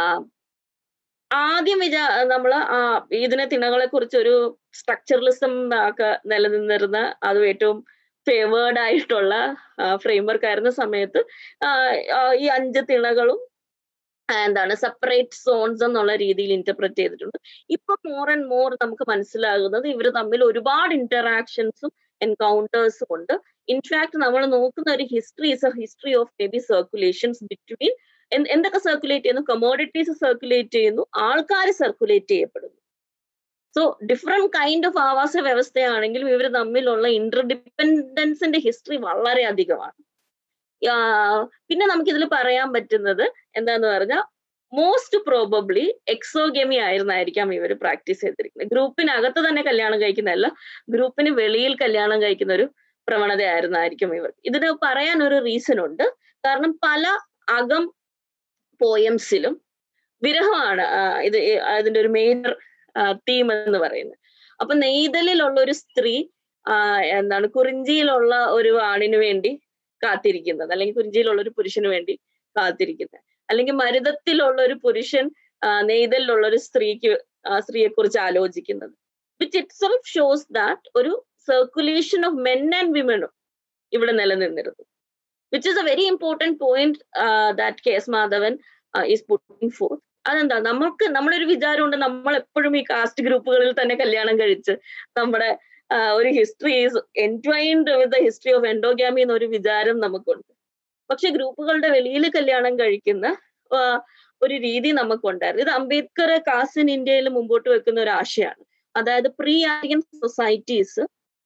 A: ആദ്യം വിചാ നമ്മള് ആ ഇതിനെ തിണകളെ കുറിച്ച് ഒരു സ്ട്രക്ചറലിസം ഒക്കെ നിലനിന്നിരുന്ന അതും ഏറ്റവും ഫേവേർഡ് ആയിട്ടുള്ള ഫ്രെയിംവർക്ക് ആയിരുന്ന സമയത്ത് ആ, ആ, ഈ അഞ്ച് തിണകളും ആ, എന്താണ് സെപ്പറേറ്റ് സോൺസ് എന്നുള്ള രീതിയിൽ ഇന്റർപ്രറ്റ് ചെയ്തിട്ടുണ്ട് ഇപ്പൊ മോർ ആൻഡ് മോർ നമുക്ക് മനസ്സിലാകുന്നത് ഇവർ തമ്മിൽ ഒരുപാട് ഇന്ററാക്ഷൻസും എൻകൗണ്ടേഴ്സും ഉണ്ട് ഇൻഫാക്ട് നമ്മൾ നോക്കുന്ന ഒരു history is a history of may be circulations between എന്തൊക്കെ സർക്കുലേറ്റ് ചെയ്യുന്നു കമോഡിറ്റീസ് സർക്കുലേറ്റ് ചെയ്യുന്നു ആൾക്കാർ സർക്കുലേറ്റ് ചെയ്യപ്പെടുന്നു സോ ഡിഫറെന്റ് കൈൻഡ് ഓഫ് ആവാസ വ്യവസ്ഥയാണെങ്കിലും ഇവർ തമ്മിലുള്ള ഇന്റർഡിപെൻഡൻസിന്റെ ഹിസ്റ്ററി വളരെ അധികമാണ് ആ, പിന്നെ നമുക്ക് ഇതിൽ പറയാൻ പറ്റുന്നത് എന്താന്ന് പറഞ്ഞാൽ മോസ്റ്റ് പ്രോബബ്ലി എക്സോഗെമി ആയിരുന്നായിരിക്കാം ഇവർ പ്രാക്ടീസ് ചെയ്തിരിക്കുന്നത് ഗ്രൂപ്പിനകത്ത് തന്നെ കല്യാണം കഴിക്കുന്നതല്ല ഗ്രൂപ്പിന് വെളിയിൽ കല്യാണം കഴിക്കുന്ന ഒരു പ്രവണതയായിരുന്നായിരിക്കും ഇവർ ഇതിന് പറയാൻ ഒരു റീസൺ ഉണ്ട് കാരണം പല അകം പോയംസിലും വിരഹമാണ് ആ, ഇത് ഈ- അതിന്റെ ഒരു മേജർ തീം എന്ന് പറയുന്നത് അപ്പൊ നെയ്തലിലുള്ള ഒരു സ്ത്രീ ആ, എന്താണ് കുറിഞ്ചിയിലുള്ള ഒരു ആണിന് വേണ്ടി കാത്തിരിക്കുന്നത് അല്ലെങ്കിൽ കുറിഞ്ചിയിലുള്ള ഒരു പുരുഷന് വേണ്ടി കാത്തിരിക്കുന്നത് അല്ലെങ്കിൽ മരുതത്തിലുള്ള ഒരു പുരുഷൻ ആ, നെയ്തലിലുള്ള ഒരു സ്ത്രീക്ക് സ്ത്രീയെ കുറിച്ച് ആലോചിക്കുന്നത് which itself shows that ഒരു സർക്കുലേഷൻ ഓഫ് മെൻ ആൻഡ് വിമനും ഇവിടെ നിലനിന്നിരുന്നു which is a very important point that K S Madhavan is putting for അതെന്താ നമുക്ക് നമ്മുടെ ഒരു വിചാരമുണ്ട് നമ്മൾ എപ്പോഴും ഈ കാസ്റ്റ് ഗ്രൂപ്പുകളിൽ തന്നെ കല്യാണം കഴിച്ച് നമ്മുടെ ആ, ഒരു history is entwined with the history of endogamy എന്നൊരു വിചാരം നമുക്കുണ്ട് പക്ഷെ ഗ്രൂപ്പുകളുടെ വെളിയിൽ കല്യാണം കഴിക്കുന്ന ആ, ഒരു രീതി നമുക്കുണ്ടായിരുന്നു ഇത് അംബേദ്കർ കാസ്റ്റ് ഇൻ ഇന്ത്യയിൽ മുമ്പോട്ട് വെക്കുന്ന ഒരു ആശയമാണ് അതായത് പ്രീ ആര്യൻ സൊസൈറ്റീസ്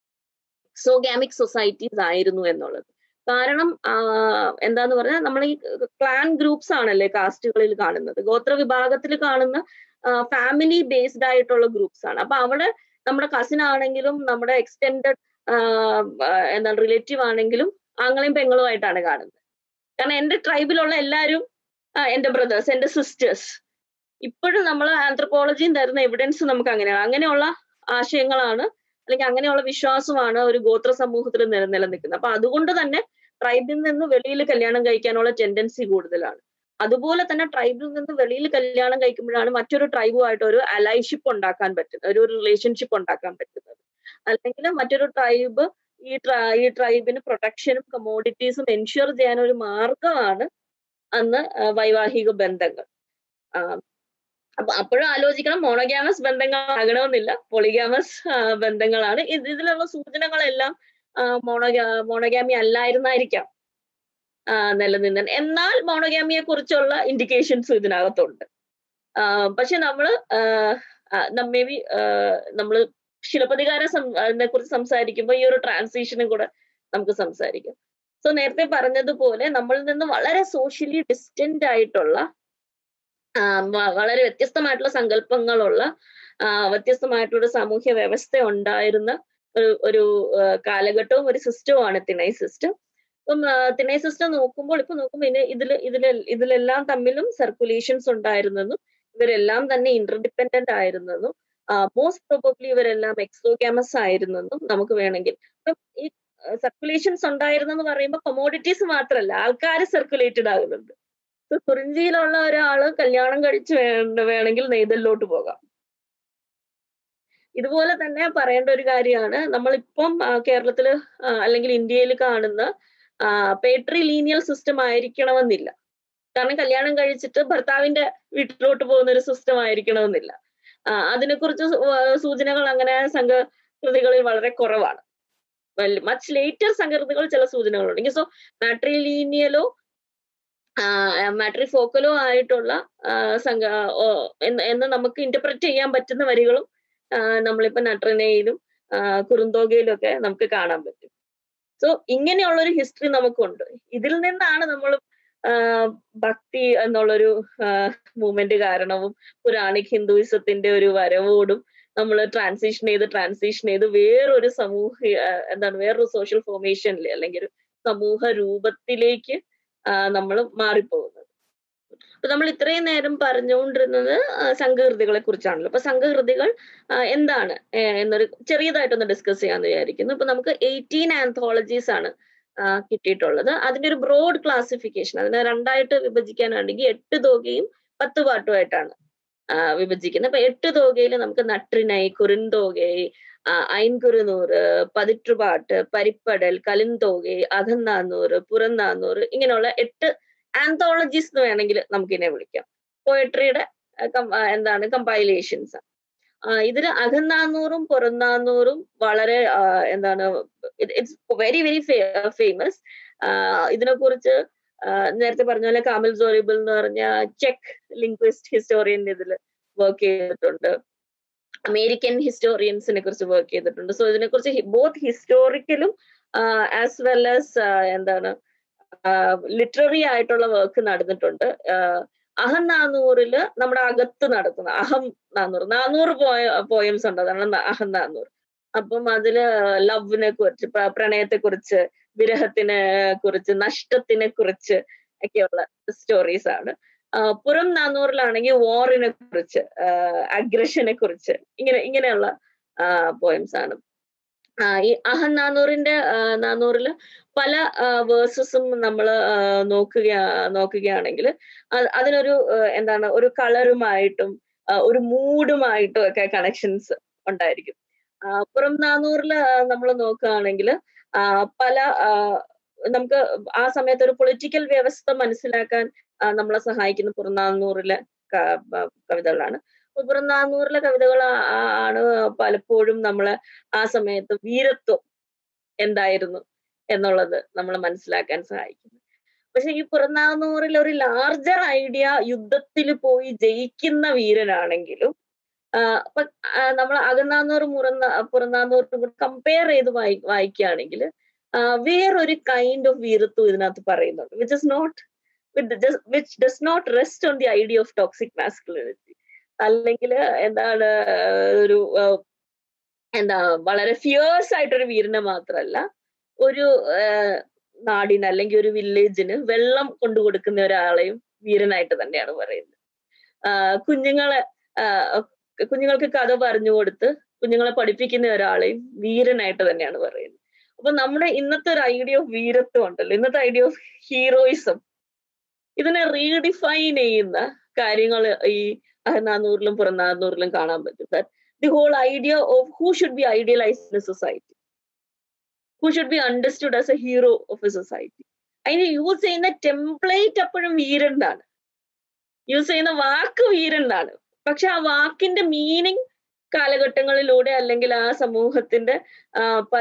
A: സോഗാമിക് സൊസൈറ്റീസ് ആയിരുന്നു എന്നുള്ളത് കാരണം ആ, എന്താന്ന് പറഞ്ഞാൽ നമ്മൾ ഈ ക്ലാൻ ഗ്രൂപ്പ്സ് ആണല്ലേ കാസ്റ്റുകളിൽ കാണുന്നത് ഗോത്ര വിഭാഗത്തിൽ കാണുന്ന ഫാമിലി ബേസ്ഡ് ആയിട്ടുള്ള ഗ്രൂപ്പ്സ് ആണ് അപ്പൊ അവിടെ നമ്മുടെ കസിൻ ആണെങ്കിലും നമ്മുടെ എക്സ്റ്റെൻഡഡ് എന്താണ് റിലേറ്റീവ് ആണെങ്കിലും ആങ്ങളെയും പെങ്ങളും ആയിട്ടാണ് കാണുന്നത് കാരണം എന്റെ ട്രൈബിലുള്ള എല്ലാവരും ആ, എന്റെ ബ്രദേഴ്സ് എന്റെ സിസ്റ്റേഴ്സ് ഇപ്പോഴും നമ്മൾ ആന്ത്രപ്പോളജിയും തരുന്ന എവിഡൻസ് നമുക്ക് അങ്ങനെയാണ് അങ്ങനെയുള്ള ആശയങ്ങളാണ് അല്ലെങ്കിൽ അങ്ങനെയുള്ള വിശ്വാസമാണ് ഒരു ഗോത്ര സമൂഹത്തിൽ നില നിലനിൽക്കുന്നത് അപ്പൊ അതുകൊണ്ട് തന്നെ ട്രൈബിൽ നിന്ന് വെളിയിൽ കല്യാണം കഴിക്കാനുള്ള ടെൻഡൻസി കൂടുതലാണ് അതുപോലെ തന്നെ ട്രൈബിൽ നിന്ന് വെളിയിൽ കല്യാണം കഴിക്കുമ്പോഴാണ് മറ്റൊരു ട്രൈബുമായിട്ട് ഒരു അലൈഷിപ്പ് ഉണ്ടാക്കാൻ പറ്റുന്നത് ഒരു റിലേഷൻഷിപ്പ് ഉണ്ടാക്കാൻ പറ്റുന്നത് അല്ലെങ്കിൽ മറ്റൊരു ട്രൈബ് ഈ ട്ര- ഈ ട്രൈബിന് പ്രൊട്ടക്ഷനും കമോഡിറ്റീസും എൻഷുർ ചെയ്യാൻ ഒരു മാർഗമാണ് അന്ന് ആ, വൈവാഹിക ബന്ധങ്ങൾ ആ, അപ്പൊ അപ്പോഴും ആലോചിക്കണം മോണോഗ്യാമസ് ബന്ധങ്ങളാകണമെന്നില്ല പൊളിഗ്യാമസ് ബന്ധങ്ങളാണ് ഇത് ഇതിലുള്ള സൂചനകളെല്ലാം മോണോഗ്യാ മോണോഗ്യാമി അല്ലായിരുന്നായിരിക്കാം ആ, നിലനിന്നത് എന്നാൽ മോണോഗ്യാമിയെ കുറിച്ചുള്ള ഇൻഡിക്കേഷൻസ് ഇതിനകത്തുണ്ട് ആ, പക്ഷെ നമ്മള് മേ ബി നമ്മള് ശിലപ്പതികാര കുറിച്ച് സംസാരിക്കുമ്പോൾ ഈ ഒരു ട്രാൻസിഷനും കൂടെ നമുക്ക് സംസാരിക്കാം സോ നേരത്തെ പറഞ്ഞതുപോലെ നമ്മളിൽ നിന്ന് വളരെ സോഷ്യലി ഡിസ്റ്റന്റ് ആയിട്ടുള്ള ആ, വ- വളരെ വ്യത്യസ്തമായിട്ടുള്ള സങ്കല്പങ്ങളുള്ള ആ, വ്യത്യസ്തമായിട്ടുള്ള ഒരു സാമൂഹ്യ വ്യവസ്ഥ ഉണ്ടായിരുന്ന ഒരു ഒരു ആ, കാലഘട്ടവും ഒരു സിസ്റ്റവുമാണ് തിണൈ സിസ്റ്റം ഇപ്പം തിണൈ സിസ്റ്റം നോക്കുമ്പോൾ ഇപ്പൊ നോക്കുമ്പോൾ ഇതിന് ഇതിൽ ഇതിൽ ഇതിലെല്ലാം തമ്മിലും സർക്കുലേഷൻസ് ഉണ്ടായിരുന്നെന്നും ഇവരെല്ലാം തന്നെ ഇന്റർഡിപെൻഡന്റ് ആയിരുന്നെന്നും മോസ്റ്റ് പ്രോബബ്ലി ഇവരെല്ലാം എക്സോഗ്യാമസ് ആയിരുന്നെന്നും നമുക്ക് വേണമെങ്കിൽ ഇപ്പം ഈ സർക്കുലേഷൻസ് ഉണ്ടായിരുന്നെന്ന് പറയുമ്പോൾ കൊമോഡിറ്റീസ് മാത്രമല്ല ആൾക്കാർ സർക്കുലേറ്റഡ് ആകുന്നുണ്ട് ഇപ്പൊ കുറിഞ്ചിയിലുള്ള ഒരാള് കല്യാണം കഴിച്ച് വേണ്ട വേണമെങ്കിൽ നെയ്തലിലോട്ട് പോകാം ഇതുപോലെ തന്നെ പറയേണ്ട ഒരു കാര്യമാണ് നമ്മളിപ്പം കേരളത്തില് അല്ലെങ്കിൽ ഇന്ത്യയിൽ കാണുന്ന പേട്രി ലീനിയൽ സിസ്റ്റം ആയിരിക്കണമെന്നില്ല കാരണം കല്യാണം കഴിച്ചിട്ട് ഭർത്താവിന്റെ വീട്ടിലോട്ട് പോകുന്ന ഒരു സിസ്റ്റം ആയിരിക്കണമെന്നില്ല അതിനെക്കുറിച്ച് സൂചനകൾ അങ്ങനെ സംഘകൃതികളിൽ വളരെ കുറവാണ് മച്ച് ലേറ്റർ സംഘകൃതികൾ ചില സൂചനകളുണ്ട് സോ മാട്രിലീനിയലോ മാട്രി ഫോക്കലോ ആയിട്ടുള്ള സംഘ എന്ന് നമുക്ക് ഇന്റർപ്രറ്റ് ചെയ്യാൻ പറ്റുന്ന വരികളും നമ്മളിപ്പോ നട്രനയിലും കുറുന്തോകയിലും ഒക്കെ നമുക്ക് കാണാൻ പറ്റും സോ ഇങ്ങനെയുള്ള ഒരു ഹിസ്റ്ററി നമുക്കുണ്ട് ഇതിൽ നിന്നാണ് നമ്മൾ ഭക്തി എന്നുള്ളൊരു മൂവ്മെന്റ് കാരണവും പുരാണിക് ഹിന്ദുയിസത്തിന്റെ ഒരു വരവോടും നമ്മൾ ട്രാൻസിഷൻ ചെയ്ത് ട്രാൻസിഷൻ ചെയ്ത് വേറൊരു സമൂഹ എന്താണ് വേറൊരു സോഷ്യൽ ഫോർമേഷനിൽ അല്ലെങ്കിൽ ഒരു സമൂഹ രൂപത്തിലേക്ക് നമ്മൾ മാറിപ്പോകുന്നത് അപ്പൊ നമ്മൾ ഇത്രയും നേരം പറഞ്ഞുകൊണ്ടിരുന്നത് സംഘകൃതികളെ കുറിച്ചാണല്ലോ അപ്പൊ സംഘകൃതികൾ എന്താണ് എന്നൊരു ചെറിയതായിട്ടൊന്ന് ഡിസ്കസ് ചെയ്യാന്ന് വിചാരിക്കുന്നു ഇപ്പൊ നമുക്ക് എയ്റ്റീൻ ആന്തോളജീസ് ആണ് കിട്ടിയിട്ടുള്ളത് അതിന്റെ ഒരു ബ്രോഡ് ക്ലാസിഫിക്കേഷൻ അതിനെ രണ്ടായിട്ട് വിഭജിക്കാനാണെങ്കിൽ എട്ട് തോകയും പത്ത് പാട്ടുമായിട്ടാണ് വിഭജിക്കുന്നത് അപ്പൊ എട്ട് തോകയിൽ നമുക്ക് നട്രിനൈ കുറുന്തോകൈ ഐൻകുറുനൂറ് പതിറ്റുപാട്ട് പരിപ്പടൽ കലിന്തോകൈ അകന്നാന്നൂറ് പുറന്നാന്നൂറ് ഇങ്ങനെയുള്ള എട്ട് ആന്തോളജീസ് എന്ന് വേണമെങ്കിൽ നമുക്കിതിനെ വിളിക്കാം പോയട്രിയുടെ എന്താണ് കമ്പൈലേഷൻസ് ഇതില് അകന്നാന്നൂറും പുറന്നാന്നൂറും വളരെ എന്താണ് ഇറ്റ്സ് വെരി വെരി ഫേമസ് ഇതിനെ കുറിച്ച് നേരത്തെ പറഞ്ഞ പോലെ കാമിൽ സോറിബിൾ എന്ന് പറഞ്ഞ ചെക്ക് ലിംഗ്വിസ്റ്റ് ഹിസ്റ്റോറിയൻ ഇതിൽ വർക്ക് ചെയ്തിട്ടുണ്ട് അമേരിക്കൻ ഹിസ്റ്റോറിയൻസിനെ കുറിച്ച് വർക്ക് ചെയ്തിട്ടുണ്ട് സോ ഇതിനെക്കുറിച്ച് ബോത്ത് ഹിസ്റ്റോറിക്കലും ആസ് വെൽ ആസ് എന്താണ് ലിറ്റററി ആയിട്ടുള്ള വർക്ക് നടന്നിട്ടുണ്ട് അഹം നാനൂറില് നമ്മുടെ അകത്ത് നടത്തുന്ന അഹം നാനൂറ് നാനൂറ് പോയ പോയംസ് ഉണ്ട് അതാണ് അഹം നാനൂറ് അപ്പം അതില് ലവിനെ കുറിച്ച് പ്രണയത്തെ കുറിച്ച് വിരഹത്തിനെ കുറിച്ച് നഷ്ടത്തിനെ കുറിച്ച് ഒക്കെയുള്ള സ്റ്റോറീസ് ആണ് പുറം നാനൂറിലാണെങ്കിൽ വാറിനെ കുറിച്ച് അഗ്രഷനെ കുറിച്ച് ഇങ്ങനെ ഇങ്ങനെയുള്ള പോയംസ് ആണ് ഈ അഹം നാനൂറിന്റെ നാനൂറില് പല വേഴ്സസും നമ്മൾ നോക്കുക നോക്കുകയാണെങ്കിൽ അതിനൊരു എന്താണ് ഒരു കളറുമായിട്ടും ഒരു മൂഡുമായിട്ടും ഒക്കെ കണക്ഷൻസ് ഉണ്ടായിരിക്കും പുറം നാനൂറില് നമ്മൾ നോക്കുകയാണെങ്കിൽ പല നമുക്ക് ആ സമയത്ത് ഒരു പൊളിറ്റിക്കൽ വ്യവസ്ഥ മനസ്സിലാക്കാൻ നമ്മളെ സഹായിക്കുന്ന പുറനാനൂറിലെ കവിതകളാണ് പുറനാനൂറിലെ കവിതകൾ ആണ് പലപ്പോഴും നമ്മളെ ആ സമയത്ത് വീരത്വം എന്തായിരുന്നു എന്നുള്ളത് നമ്മൾ മനസ്സിലാക്കാൻ സഹായിക്കുന്നു പക്ഷെ ഈ പുറനാനൂറിൽ ഒരു ലാർജർ ഐഡിയ യുദ്ധത്തിൽ പോയി ജയിക്കുന്ന വീരനാണെങ്കിലും അപ്പൊ നമ്മൾ അകനാന്നൂറ് മുറന്ന പുറനാന്നൂറും കൂടെ കമ്പയർ ചെയ്ത് വായി വായിക്കുകയാണെങ്കിൽ വേറൊരു കൈൻഡ് ഓഫ് വീരത്വം ഇതിനകത്ത് പറയുന്നുണ്ട് which is not which does not rest on the idea of toxic masculinity അല്ലെങ്കിൽ എന്താണ് ഒരു എന്താ വളരെ ഫിയേഴ്സ് ആയിട്ടൊരു വീരനെ മാത്രമല്ല ഒരു നാടിന് അല്ലെങ്കിൽ ഒരു വില്ലേജിന് വെള്ളം കൊണ്ടു കൊടുക്കുന്ന ഒരാളെയും വീരനായിട്ട് തന്നെയാണ് പറയുന്നത് കുഞ്ഞുങ്ങളെ കുഞ്ഞുങ്ങൾക്ക് കഥ പറഞ്ഞു കൊടുത്ത് കുഞ്ഞുങ്ങളെ പഠിപ്പിക്കുന്ന ഒരാളെയും വീരനായിട്ട് തന്നെയാണ് പറയുന്നത് അപ്പൊ നമ്മുടെ ഇന്നത്തെ ഒരു ഐഡിയ ഓഫ് വീരത്വം ഉണ്ടല്ലോ ഇന്നത്തെ ഐഡിയ ഓഫ് ഹീറോയിസം ഇതിനെ റീഡിഫൈൻ ചെയ്യുന്ന കാര്യങ്ങൾ ഈ നാനൂറിലും പുറനാനൂറിലും കാണാൻ പറ്റും that the whole idea of who should be idealise in a society who should be understood as a hero of a society അതിന് യൂസ് ചെയ്യുന്ന ടെംപ്ലേറ്റ് അപ്പോഴും വീരണ്ടാണ് യൂസ് ചെയ്യുന്ന വാക്ക് വീരണ്ടാണ് പക്ഷെ ആ വാക്കിന്റെ മീനിങ് കാലഘട്ടങ്ങളിലൂടെ അല്ലെങ്കിൽ ആ സമൂഹത്തിന്റെ പല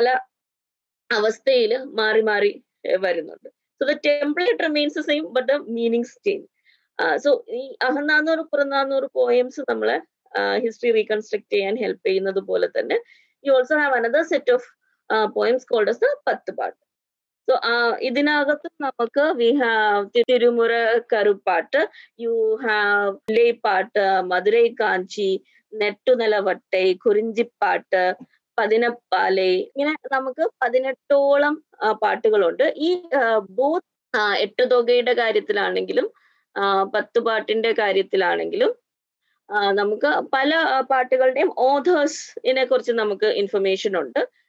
A: അവസ്ഥയിൽ മാറി മാറി വരുന്നുണ്ട് so the template remains same but the meanings change so ഈ അഹനാന്നൂറ് പുറനാന്നൂറ് പോയംസ് നമ്മളെ ഹിസ്റ്ററി റീകൺസ്ട്രക്ട് ചെയ്യാൻ ഹെൽപ്പ് ചെയ്യുന്നത് പോലെ തന്നെ you also have another set of poems called as the Pathupattu so ഇതിനകത്ത് നമുക്ക് വി ഹാവ് തിരുമുറ കറുപ്പാട്ട് യു ഹാവ് ലേപ്പാട്ട് മധുരൈ കാഞ്ചി നെട്ടുനിലവട്ടൈ കുറിഞ്ചിപ്പാട്ട് പതിനപ്പാലേ ഇങ്ങനെ നമുക്ക് പതിനെട്ടോളം ആ, പാട്ടുകളുണ്ട് ഈ ബോത്ത് എട്ടുതൊകയുടെ കാര്യത്തിലാണെങ്കിലും ആ, പത്തുപാട്ടിന്റെ കാര്യത്തിലാണെങ്കിലും ആ, നമുക്ക് പല ആ, പാട്ടുകളുടെയും ഓഥേഴ്സിനെ കുറിച്ച് നമുക്ക് ഇൻഫർമേഷൻ ഉണ്ട്